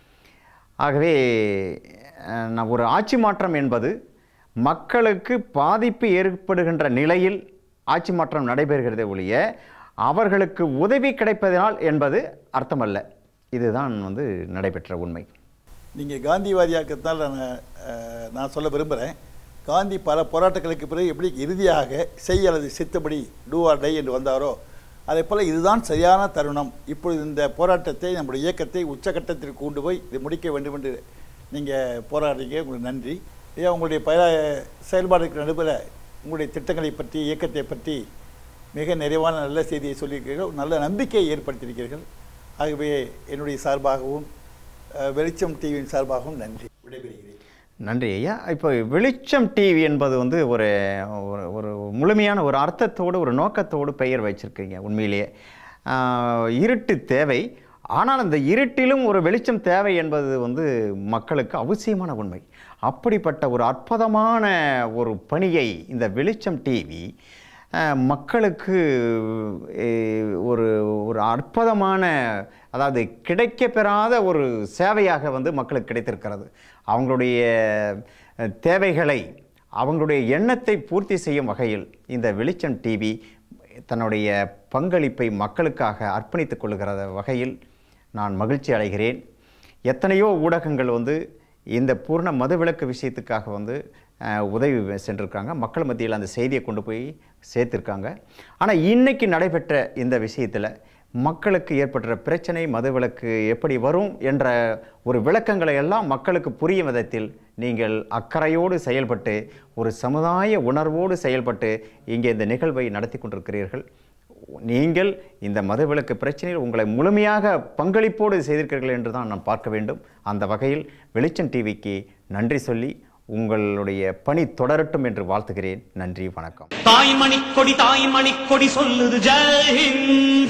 ஆகவே அஹ், ந- ஒரு ஆட்சி மாற்றம் என்பது மக்களுக்கு பாதிப்பு ஏற்படுகின்ற நிலையில் ஆட்சி மாற்றம் நடைபெறுகிறதே ஒழிய அவர்களுக்கு உதவி கிடைப்பதனால் என்பது அர்த்தமல்ல இதுதான் வந்து நடைபெற்ற உண்மை நீங்கள் காந்திவாதியாக்கத்தால் நான் அஹ், நான் சொல்ல விரும்புகிறேன் காந்தி பல போராட்டங்களுக்கு பிறகு எப்படி இறுதியாக செய் அல்லது சித்தபடி டூ ஆர் டை என்று வந்தாரோ அதே போல் இதுதான் சரியான தருணம் இப்பொழுது இந்த போராட்டத்தை நம்முடைய இயக்கத்தை உச்சகட்டத்திற்கு கொண்டு போய் இதை முடிக்க வேண்டும் என்று நீங்கள் போராடுறீங்க உங்களுக்கு நன்றி ஐயா உங்களுடைய பல செயல்பாடுகளுக்கு நடுவில் உங்களுடைய திட்டங்களை பற்றி இயக்கத்தை பற்றி மிக நிறைவான நல்ல செய்தியை சொல்லியிருக்கிறீர்கள் நல்ல நம்பிக்கையை ஏற்படுத்தியிருக்கிறீர்கள் ஆகவே என்னுடைய சார்பாகவும் அஹ், வெளிச்சம் டிவியின் சார்பாகவும் நன்றி விடைபெறுகிறேன் நன்றி ஐயா இப்போ வெளிச்சம் டிவி என்பது வந்து ஒரு ஒரு ஒரு முழுமையான ஒரு அர்த்தத்தோடு ஒரு நோக்கத்தோடு பெயர் வச்சிருக்கீங்க உண்மையிலேயே ஆஹ், இருட்டு தேவை ஆனால் அந்த இருட்டிலும் ஒரு வெளிச்சம் தேவை என்பது வந்து மக்களுக்கு அவசியமான உண்மை அப்படிப்பட்ட ஒரு அற்புதமான ஒரு பணியை இந்த வெளிச்சம் டிவி அஹ், மக்களுக்கு அஹ், ஒரு ஒரு அற்புதமான அதாவது கிடைக்கப்பெறாத ஒரு சேவையாக வந்து மக்களுக்கு கிடைத்திருக்கிறது அவங்களுடைய அஹ், தேவைகளை அவங்களுடைய எண்ணத்தை பூர்த்தி செய்யும் வகையில் இந்த வெளிச்சம் டிவி தன்னுடைய பங்களிப்பை மக்களுக்காக அர்ப்பணித்துக் கொள்கிற வகையில் நான் மகிழ்ச்சி அடைகிறேன் எத்தனையோ ஊடகங்கள் வந்து இந்த பூர்ண மதுவிலக்கு விஷயத்துக்காக வந்து அஹ், உதவி சென்றிருக்காங்க மக்கள் மத்தியில் அந்த செய்தியை கொண்டு போய் சேர்த்துருக்காங்க ஆனால் இன்னைக்கு நடைபெற்ற இந்த விஷயத்தில் மக்களுக்கு ஏற்பட்ட பிரச்சனை மதுவிலக்கு எப்படி வரும் என்ற ஒரு விளக்கங்களை எல்லாம் மக்களுக்கு புரியும் விதத்தில் நீங்கள் அக்கறையோடு செயல்பட்டு ஒரு சமுதாய உணர்வோடு செயல்பட்டு இங்கே இந்த நிகழ்வை நடத்தி கொண்டிருக்கிறீர்கள் நீங்கள் இந்த மதுவிலக்கு பிரச்சனையில் உங்களை முழுமையாக பங்களிப்போடு செய்திருக்கிறீர்கள் என்று தான் நான் பார்க்க வேண்டும் அந்த வகையில் வெளிச்சம் டிவிக்கு நன்றி சொல்லி உங்களுடைய பணி தொடரட்டும் என்று வாழ்த்துகிறேன் நன்றி வணக்கம் தாய்மணி கொடி தாய்மணி கொடி சொல்லுது ஜெய் ஹிந்த்